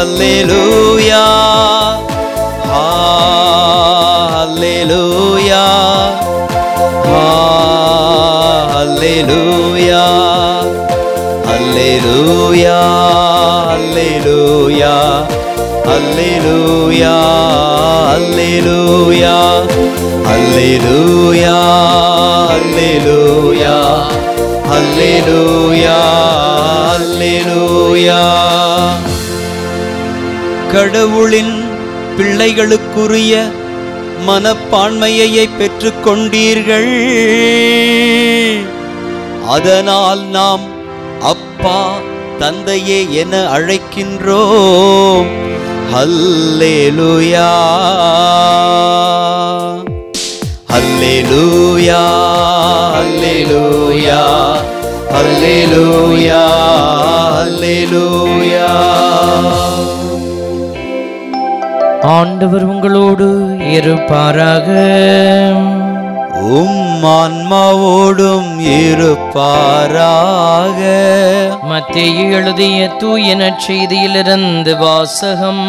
Hallelujah. Hallelujah. Hallelujah. Hallelujah. Hallelujah. Hallelujah. Hallelujah. Hallelujah. Hallelujah. Hallelujah. Hallelujah. கடவுளின் பிள்ளைகளுக்குரிய மனப்பான்மையை பெற்றுக்கொண்டீர்கள் அதனால் நாம் அப்பா தந்தையே என அழைக்கின்றோம் ஹல்லேலூயா ஹல்லேலூயா ஹல்லேலூயா ஹல்லேலூயா ஹல்லேலூயா ஆண்டவர் உங்களோடு இருப்பாராக உம் ஆன்மாவோடும் இருப்பாராக மத்தேயு எழுதிய தூய நற்செய்தியிலிருந்து வாசகம்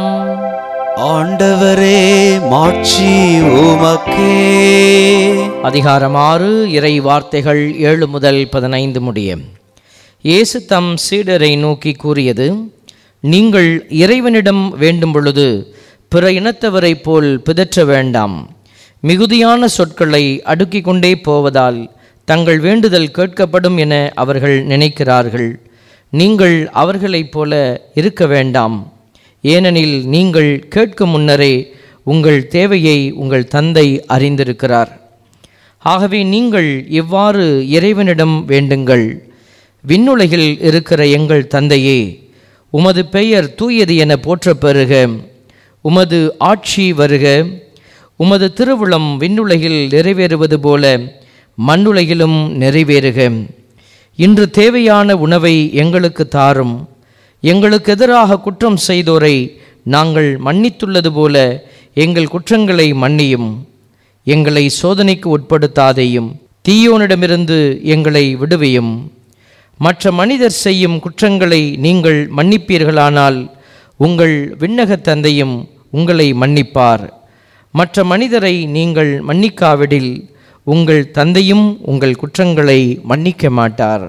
ஆண்டவரே மாட்சி உமக்கே அதிகாரம் ஆறு இறை வார்த்தைகள் ஏழு முதல் பதினைந்து முடிய இயேசு தம் சீடரை நோக்கி கூறியது நீங்கள் இறைவனிடம் வேண்டும் பொழுது பிற இனத்தவரைப் போல் பிதற்ற வேண்டாம் மிகுதியான சொற்களை அடுக்கிக் கொண்டே போவதால் தங்கள் வேண்டுதல் கேட்கப்படும் என அவர்கள் நினைக்கிறார்கள் நீங்கள் அவர்களைப் போல இருக்க வேண்டாம் ஏனெனில் நீங்கள் கேட்கும் முன்னரே உங்கள் தேவையை உங்கள் தந்தை அறிந்திருக்கிறார் ஆகவே நீங்கள் இவ்வாறு இறைவனிடம் வேண்டுங்கள் விண்ணுலகில் இருக்கிற எங்கள் தந்தையே உமது பெயர் தூயது என போற்றப் பெறுக உமது ஆட்சி வருக உமது திருவுளம் விண்ணுலகில் நிறைவேறுவது போல மண்ணுலகிலும் நிறைவேறுக இன்று தேவையான உணவை எங்களுக்கு தாரும் எங்களுக்கு எதிராக குற்றம் செய்தோரை நாங்கள் மன்னித்துள்ளது போல எங்கள் குற்றங்களை மன்னியும் எங்களை சோதனைக்கு உட்படுத்தாதேயும் தீயோனிடமிருந்து எங்களை விடுவியும் மற்ற மனிதர் செய்யும் குற்றங்களை நீங்கள் மன்னிப்பீர்களானால் உங்கள் விண்ணகத் தந்தையும் உங்களை மன்னிப்பார் மற்ற மனிதரை நீங்கள் மன்னிக்காவிடில் உங்கள் தந்தையும் உங்கள் குற்றங்களை மன்னிக்க மாட்டார்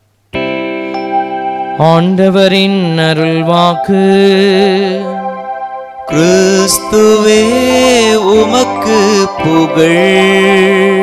ஆண்டவரின் அருள்வாக்கு கிறிஸ்துவே உமக்கு புகழ்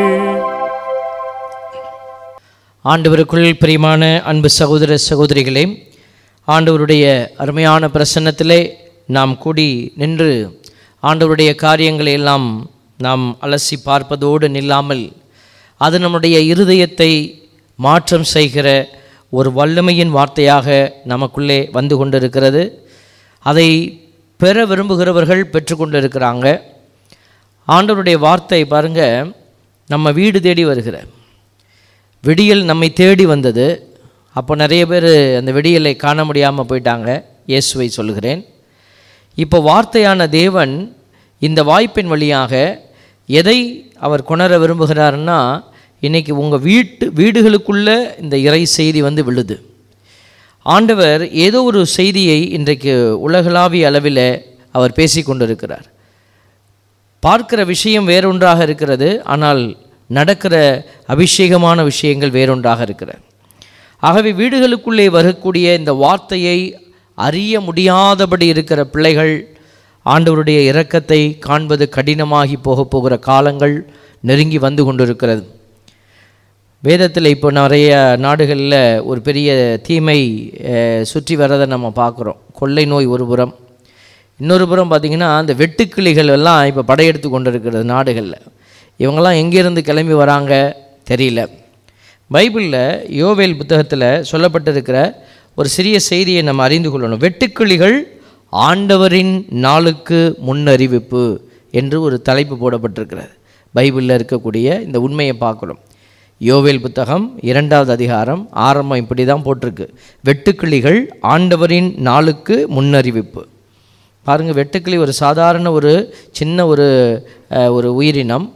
ஆண்டவருக்குள் பிரியமான அன்பு சகோதர சகோதரிகளே ஆண்டவருடைய அருமையான பிரசன்னத்திலே நாம் கூடி நின்று ஆண்டவருடைய காரியங்களை எல்லாம் நாம் அலசி பார்ப்பதோடு நில்லாமல் அது நம்முடைய இருதயத்தை மாற்றம் செய்கிற ஒரு வல்லமையின் வார்த்தையாக நமக்குள்ளே வந்து கொண்டிருக்கிறது அதை பெற விரும்புகிறவர்கள் பெற்றுக்கொண்டிருக்கிறாங்க ஆண்டவருடைய வார்த்தை பாருங்க நம்ம வீடு தேடி வருகிற விடியல் நம்மை தேடி வந்தது அப்போ நிறைய பேர் அந்த விடியலை காண முடியாமல் போயிட்டாங்க இயேசுவை சொல்லுகிறேன் இப்போ வார்த்தையான தேவன் இந்த வாய்ப்பின் வழியாக எதை அவர் கொணர விரும்புகிறாருன்னா இன்னைக்கு உங்கள் வீட்டு வீடுகளுக்குள்ள இந்த இறை செய்தி வந்து விழுது ஆண்டவர் ஏதோ ஒரு செய்தியை இன்றைக்கு உலகளாவிய அளவில் அவர் பேசி கொண்டிருக்கிறார் பார்க்கிற விஷயம் வேறொன்றாக இருக்கிறது ஆனால் நடக்கிற அபிஷேகமான விஷயங்கள் வேறொன்றாக இருக்கிறது ஆகவே வீடுகளுக்குள்ளே வரக்கூடிய இந்த வார்த்தையை அறிய முடியாதபடி இருக்கிற பிள்ளைகள் ஆண்டவருடைய இரக்கத்தை காண்பது கடினமாகி போகப் போகிற காலங்கள் நெருங்கி வந்து கொண்டிருக்கிறது வேதத்தில் இப்போ நிறைய நாடுகளில் ஒரு பெரிய தீமை அஹ், சுற்றி வர்றதை நம்ம பார்க்குறோம் கொள்ளை நோய் ஒரு புறம் இன்னொரு புறம் பார்த்திங்கன்னா அந்த வெட்டுக்கிளிகள் எல்லாம் இப்போ படையெடுத்து கொண்டு இருக்கிறது நாடுகளில் இவங்கெல்லாம் எங்கேருந்து கிளம்பி வராங்க தெரியல பைபிளில் யோவேல் புத்தகத்தில் சொல்லப்பட்டிருக்கிற ஒரு சிறிய செய்தியை நம்ம அறிந்து கொள்ளணும் வெட்டுக்கிளிகள் ஆண்டவரின் நாளுக்கு முன்னறிவிப்பு என்று ஒரு தலைப்பு போடப்பட்டிருக்கிறது பைபிளில் இருக்கக்கூடிய இந்த உண்மையை பார்க்குறோம் யோவேல் புத்தகம் இரண்டாவது அதிகாரம் ஆரம்பம் இப்படி தான் போட்டிருக்கு வெட்டுக்கிளிகள் ஆண்டவரின் நாளுக்கு முன்னறிவிப்பு பாருங்கள் வெட்டுக்கிளி ஒரு சாதாரண ஒரு சின்ன ஒரு அஹ், ஒரு உயிரினம்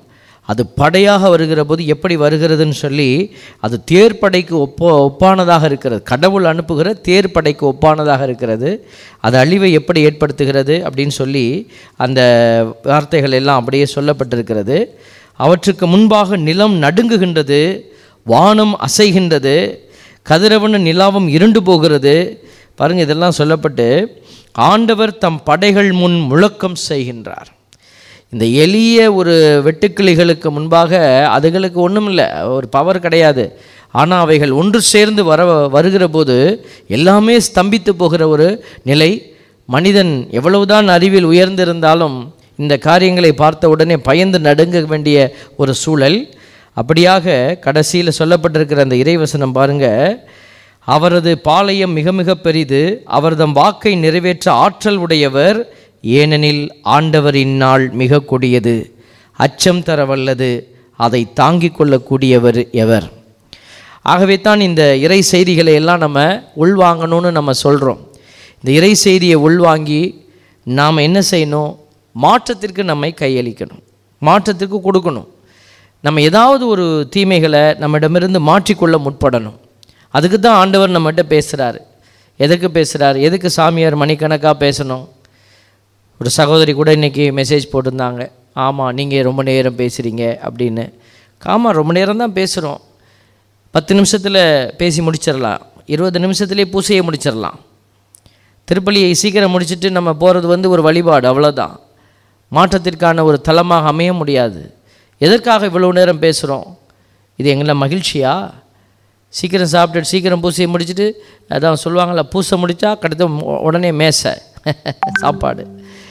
அது படையாக வருகிற போது எப்படி வருகிறதுன்னு சொல்லி அது தேர்ப்படைக்கு ஒப்போ ஒப்பானதாக இருக்கிறது கடவுள் அனுப்புகிற தேர்ப்படைக்கு ஒப்பானதாக இருக்கிறது அது அழிவை எப்படி ஏற்படுத்துகிறது அப்படின்னு சொல்லி அந்த வார்த்தைகள் எல்லாம் அப்படியே சொல்லப்பட்டிருக்கிறது அவற்றுக்கு முன்பாக நிலம் நடுங்குகின்றது வானம் அசைகின்றது கதிரவன நிலாவும் இருண்டு போகிறது பாருங்க இதெல்லாம் சொல்லப்பட்டு ஆண்டவர் தம் படைகள் முன் முழக்கம் செய்கின்றார் இந்த எளிய ஒரு வெட்டுக்கிளிகளுக்கு முன்பாக அதுகளுக்கு ஒன்றும் இல்லை ஒரு பவர் கிடையாது ஆனால் அவைகள் ஒன்று சேர்ந்து வர வருகிற போது எல்லாமே ஸ்தம்பித்து போகிற ஒரு நிலை மனிதன் எவ்வளவுதான் அறிவில் உயர்ந்திருந்தாலும் இந்த காரியங்களை பார்த்த உடனே பயந்து நடுங்க வேண்டிய ஒரு சூழல் அப்படியாக கடைசியில் சொல்லப்பட்டிருக்கிற அந்த இறைவசனம் பாருங்க அவரது பாளையம் மிக மிக பெரிது அவர்தம் வாக்கை நிறைவேற்ற ஆற்றல் உடையவர் ஏனெனில் ஆண்டவரின் நாள் மிக கொடியது அச்சம் தர வல்லது அதை தாங்கிக் கொள்ளக்கூடியவர் எவர் ஆகவே தான் இந்த இறை செய்திகளை எல்லாம் நம்ம உள்வாங்கணும்னு நம்ம சொல்கிறோம் இந்த இறை செய்தியை உள்வாங்கி நாம் என்ன செய்யணும் மாற்றத்திற்கு நம்மை கையளிக்கணும் மாற்றத்திற்கு கொடுக்கணும் நம்ம ஏதாவது ஒரு தீமைகளை நம்மிடமிருந்து மாற்றிக்கொள்ள முற்படணும் அதுக்கு தான் ஆண்டவர் நம்மகிட்ட பேசுகிறாரு எதுக்கு பேசுகிறாரு எதுக்கு சாமியார் மணிக்கணக்காக பேசணும் ஒரு சகோதரி கூட இன்றைக்கி மெசேஜ் போட்டிருந்தாங்க ஆமாம் நீங்கள் ரொம்ப நேரம் பேசுகிறீங்க அப்படின்னு ஆமாம் ரொம்ப நேரம் தான் பேசுகிறோம் பத்து நிமிஷத்தில் பேசி முடிச்சிடலாம் இருபது நிமிஷத்துலேயே பூசையை முடிச்சிடலாம் திருப்பலியை சீக்கிரம் முடிச்சுட்டு நம்ம போகிறது வந்து ஒரு வழிபாடு அவ்வளோதான் மாற்றத்திற்கான ஒரு தளமாக அமைய முடியாது எதற்காக இவ்வளோ நேரம் பேசுகிறோம் இது எங்களை மகிழ்ச்சியா சீக்கிரம் சாப்பிட்டுட்டு சீக்கிரம் பூசையை முடிச்சுட்டு அதான் சொல்லுவாங்கள்ல பூசை முடித்தா கடுத்த உடனே மேசை சாப்பாடு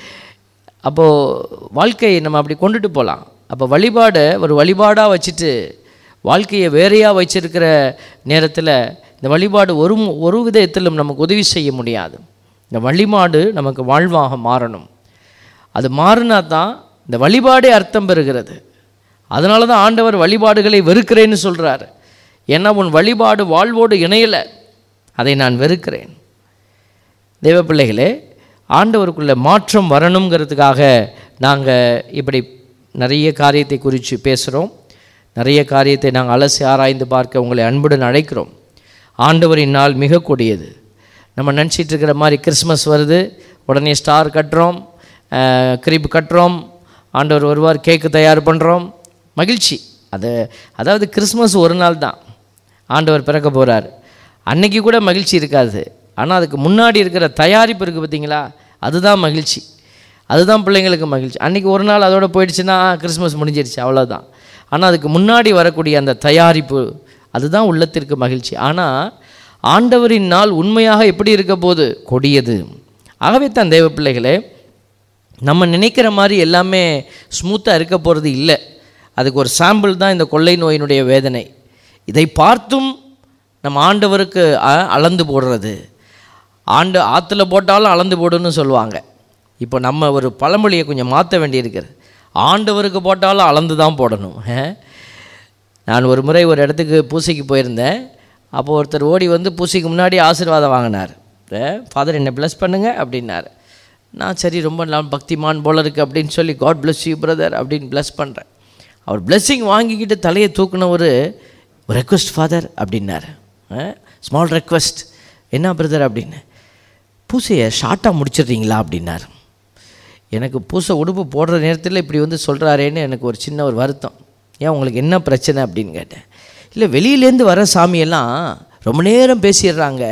அப்போது வாழ்க்கையை நம்ம அப்படி கொண்டுட்டு போகலாம் அப்போ வழிபாடை ஒரு வழிபாடாக வச்சுட்டு வாழ்க்கையை வேறையாக வச்சிருக்கிற நேரத்தில் இந்த வழிபாடு ஒரு மு- ஒரு விதத்திலும் நமக்கு உதவி செய்ய முடியாது இந்த வழிபாடு நமக்கு வாழ்வாக மாறணும் அது மாறினா தான் இந்த வழிபாடே அர்த்தம் பெறுகிறது அதனால தான் ஆண்டவர் வழிபாடுகளை வெறுக்கிறேன்னு சொல்கிறார் ஏன்னா உன் வழிபாடு வாழ்வோடு இணையலை அதை நான் வெறுக்கிறேன் தேவ பிள்ளைகளே ஆண்டவருக்குள்ள மாற்றம் வரணுங்கிறதுக்காக நாங்கள் இப்படி நிறைய காரியத்தை குறித்து பேசுகிறோம் நிறைய காரியத்தை நாங்கள் அலசி ஆராய்ந்து பார்க்க உங்களை அன்புடன் அழைக்கிறோம் ஆண்டவரின் நாள் மிக கொடியது நம்ம நினச்சிட்டு இருக்கிற மாதிரி கிறிஸ்மஸ் வருது உடனே ஸ்டார் கட்டுறோம் கிரிப் கட்டுறோம் ஆண்டவர் வருவார் கேக்கு தயார் பண்ணுறோம் மகிழ்ச்சி அது அதாவது கிறிஸ்மஸ் ஒரு நாள் தான் ஆண்டவர் பிறக்க போகிறார் அன்னைக்கு கூட மகிழ்ச்சி இருக்காது ஆனால் அதுக்கு முன்னாடி இருக்கிற தயாரிப்பு இருக்குது பார்த்தீங்களா அதுதான் மகிழ்ச்சி அதுதான் பிள்ளைங்களுக்கு மகிழ்ச்சி அன்றைக்கி ஒரு நாள் அதோட போயிடுச்சுன்னா ஆ, கிறிஸ்மஸ் முடிஞ்சிருச்சு அவ்வளோதான் ஆனால் அதுக்கு முன்னாடி வரக்கூடிய அந்த தயாரிப்பு அதுதான் உள்ளத்திற்கு மகிழ்ச்சி ஆனால் ஆண்டவரின் நாள் உண்மையாக எப்படி இருக்க போது கொடியது ஆகவே தான் தேவ பிள்ளைகளே நம்ம நினைக்கிற மாதிரி எல்லாமே ஸ்மூத்தாக இருக்க போகிறது இல்லை அதுக்கு ஒரு சாம்பிள் தான் இந்த கொள்ளை நோயினுடைய வேதனை இதை பார்த்தும் நம்ம ஆண்டவருக்கு அ- அளந்து போடுறது ஆண்டு ஆற்றுல போட்டாலும் அளந்து போடுன்னு சொல்லுவாங்க இப்போ நம்ம ஒரு பழமொழியை கொஞ்சம் மாற்ற வேண்டியிருக்கிறது ஆண்டவருக்கு போட்டாலும் அளந்து தான் போடணும் ஆ? நான் ஒரு முறை ஒரு இடத்துக்கு பூசைக்கு போயிருந்தேன் அப்போ ஒருத்தர் ஓடி வந்து பூசைக்கு முன்னாடி ஆசீர்வாதம் வாங்கினார் ஃபாதர் என்னை ப்ளஸ் பண்ணுங்க அப்படின்னார் நான் சரி ரொம்ப நான் பக்திமான் போல இருக்கு அப்படின்னு சொல்லி காட் bless யூ பிரதர் அப்படின்னு ப்ளஸ் பண்ணுறேன் அவர் blessing வாங்கிக்கிட்டு தலையை தூக்குன ஒரு ரெக்வஸ்ட் ஃபாதர் அப்படின்னார் ஸ்மால் ரெக்வஸ்ட் என்ன பிரதர் அப்படின்னு பூசையை ஷார்ட்டாக முடிச்சிடுறீங்களா அப்படின்னார் எனக்கு பூசை உடுப்பு போடுற நேரத்தில் இப்படி வந்து சொல்கிறாரேன்னு எனக்கு ஒரு சின்ன ஒரு வருத்தம் ஏன் உங்களுக்கு என்ன பிரச்சனை அப்படின்னு கேட்டேன் இல்லை வெளியிலேருந்து வர சாமியெல்லாம் ரொம்ப நேரம் பேசிடுறாங்க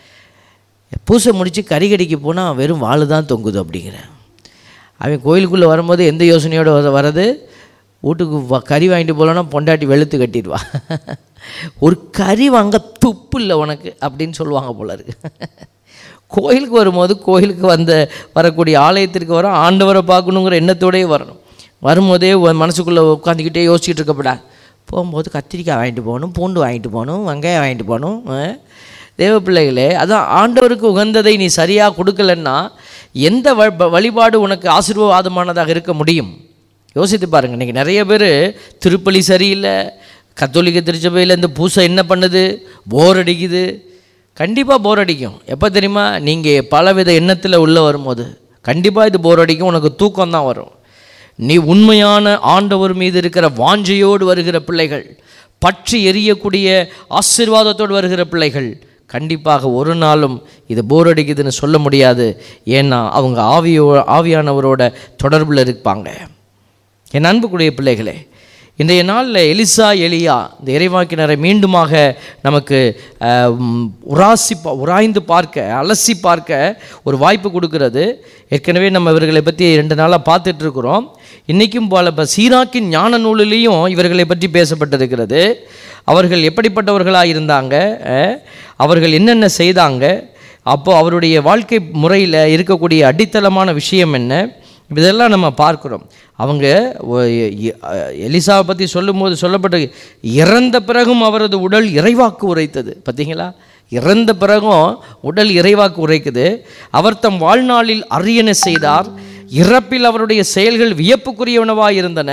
பூசை முடித்து கறிக்கடிக்கு போனால் வெறும் வாள் தான் தொங்குது அப்படிங்கிறேன் அவன் கோயிலுக்குள்ளே வரும்போது எந்த யோசனையோடு வர வரது வீட்டுக்கு வ- கறி வாங்கிட்டு போகலன்னா பொண்டாட்டி வெளுத்து கட்டிடுவா ஒரு கறி வாங்க துப்பு இல்லை உனக்கு அப்படின்னு சொல்லுவாங்க போல இருக்கு கோயிலுக்கு வரும்போது கோயிலுக்கு வந்த வரக்கூடிய ஆலயத்திற்கு வர ஆண்டவரை பார்க்கணுங்கிற எண்ணத்தோடயே வரணும் வரும்போதே உன் மனசுக்குள்ளே உட்காந்துக்கிட்டே யோசிச்சுட்டு இருக்கப்படா போகும்போது கத்திரிக்காய் வாங்கிட்டு போகணும் பூண்டு வாங்கிட்டு போகணும் வெங்காயம் வாங்கிட்டு போகணும் அஹ். தேவ பிள்ளைகளே அதான் ஆண்டவருக்கு உகந்ததை நீ சரியாக கொடுக்கலன்னா எந்த வ- வழிபாடு உனக்கு ஆசீர்வாதமானதாக இருக்க முடியும் யோசித்து பாருங்கள் இன்றைக்கி நிறைய பேர் திருப்பலி சரியில்லை கத்தோலிக்க திருச்சபையில் இந்த பூசை என்ன பண்ணுது போர் அடிக்குது கண்டிப்பாக போர் அடிக்கும் எப்போ தெரியுமா நீங்கள் பலவித எண்ணத்தில் உள்ளே வரும்போது கண்டிப்பாக இது போர் அடிக்கும் உனக்கு தூக்கம் தான் வரும் நீ உண்மையான ஆண்டவர் மீது இருக்கிற வாஞ்சையோடு வருகிற பிள்ளைகள் பற்றி எரியக்கூடிய ஆசீர்வாதத்தோடு வருகிற பிள்ளைகள் கண்டிப்பாக ஒரு நாளும் இது போர் அடிக்குதுன்னு சொல்ல முடியாது ஏன்னா அவங்க ஆவியோ ஆவியானவரோட தொடர்பில் இருப்பாங்க என் அன்புக்குரிய பிள்ளைகளே இன்றைய நாளில் எலிசா எலியா இந்த இறைவாக்கினரை மீண்டுமாக நமக்கு அஹ், உம், உராசி பா- உராய்ந்து பார்க்க அலசி பார்க்க ஒரு வாய்ப்பு கொடுக்கிறது ஏற்கனவே நம்ம இவர்களை பற்றி ரெண்டு நாளாக பார்த்துட்டு இருக்கிறோம் இன்றைக்கும் போல இப்போ சீராக்கின் ஞான நூலிலையும் இவர்களை பற்றி பேசப்பட்டிருக்கிறது அவர்கள் எப்படிப்பட்டவர்களாக இருந்தாங்க அஹ், அவர்கள் என்னென்ன செய்தாங்க அப்போது அவருடைய வாழ்க்கை முறையில் இருக்கக்கூடிய அடித்தளமான விஷயம் என்ன இதெல்லாம் நம்ம பார்க்குறோம் அவங்க ஒ- எ- எலிசாவை பற்றி சொல்லும்போது சொல்லப்பட்ட இறந்த பிறகும் அவரது உடல் இறைவாக்கு உரைத்தது பார்த்தீங்களா இறந்த பிறகும் உடல் இறைவாக்கு உரைக்குது அவர் தம் வாழ்நாளில் அரியணை செய்தார் இறப்பில் அவருடைய செயல்கள் வியப்புக்குரியவனவாக இருந்தன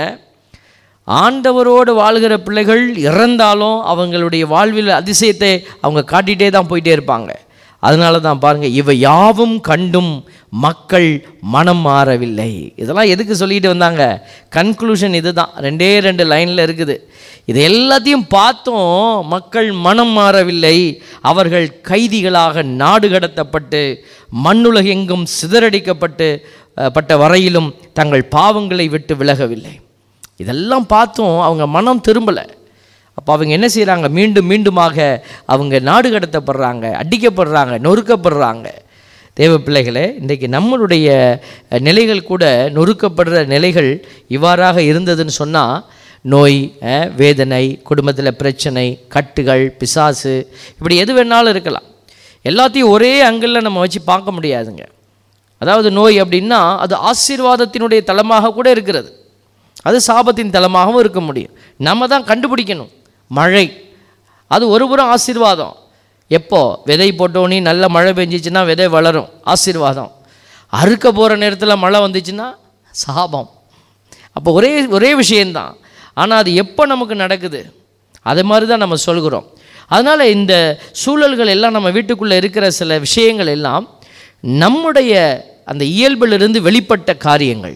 ஆண்டவரோடு வாழ்கிற பிள்ளைகள் இறந்தாலும் அவங்களுடைய வாழ்வில் அதிசயத்தை அவங்க காட்டிகிட்டே தான் போயிட்டே இருப்பாங்க அதனால தான் பாருங்கள் இவை யாவும் கண்டும் மக்கள் மனம் மாறவில்லை இதெல்லாம் எதுக்கு சொல்லிட்டு வந்தாங்க கன்க்ளூஷன் இதுதான் ரெண்டே ரெண்டு லைனில் இருக்குது இது எல்லாத்தையும் பார்த்தும் மக்கள் மனம் மாறவில்லை அவர்கள் கைதிகளாக நாடு கடத்தப்பட்டு மண்ணுலகெங்கும் சிதறடிக்கப்பட்டு அஹ், பட்ட வரையிலும் தங்கள் பாவங்களை விட்டு விலகவில்லை இதெல்லாம் பார்த்தும் அவங்க மனம் திரும்பலை அப்போ அவங்க என்ன செய்கிறாங்க மீண்டும் மீண்டுமாக அவங்க நாடு கடத்தப்படுறாங்க அடிக்கப்படுறாங்க நொறுக்கப்படுறாங்க தேவ பிள்ளைகளே இன்றைக்கு நம்மளுடைய அஹ், நிலைகள் கூட நொறுக்கப்படுற நிலைகள் இவ்வாறாக இருந்ததுன்னு சொன்னால் நோய் அஹ், வேதனை குடும்பத்தில் பிரச்சனை கட்டுகள் பிசாசு இப்படி எது வேணாலும் இருக்கலாம் எல்லாத்தையும் ஒரே அங்கிளில் நம்ம வச்சு பார்க்க முடியாதுங்க அதாவது நோய் அப்படின்னா அது ஆசீர்வாதத்தினுடைய தலமாக கூட இருக்கிறது அது சாபத்தின் தலமாகவும் இருக்க முடியும் நம்ம தான் கண்டுபிடிக்கணும் மழை அது ஒரு புறம் ஆசீர்வாதம் எப்போ விதை போட்டோன்னே நல்ல மழை பெஞ்சிச்சுன்னா விதை வளரும் ஆசீர்வாதம் அறுக்க போகிற நேரத்தில் மழை வந்துச்சுன்னா சாபம் அப்போ ஒரே ஒரே விஷயந்தான் ஆனால் அது எப்போ நமக்கு நடக்குது அது மாதிரி தான் நம்ம சொல்கிறோம் அதனால் இந்த சூழல்கள் எல்லாம் நம்ம வீட்டுக்குள்ளே இருக்கிற சில விஷயங்கள் எல்லாம் நம்முடைய அந்த இயல்பிலிருந்து வெளிப்பட்ட காரியங்கள்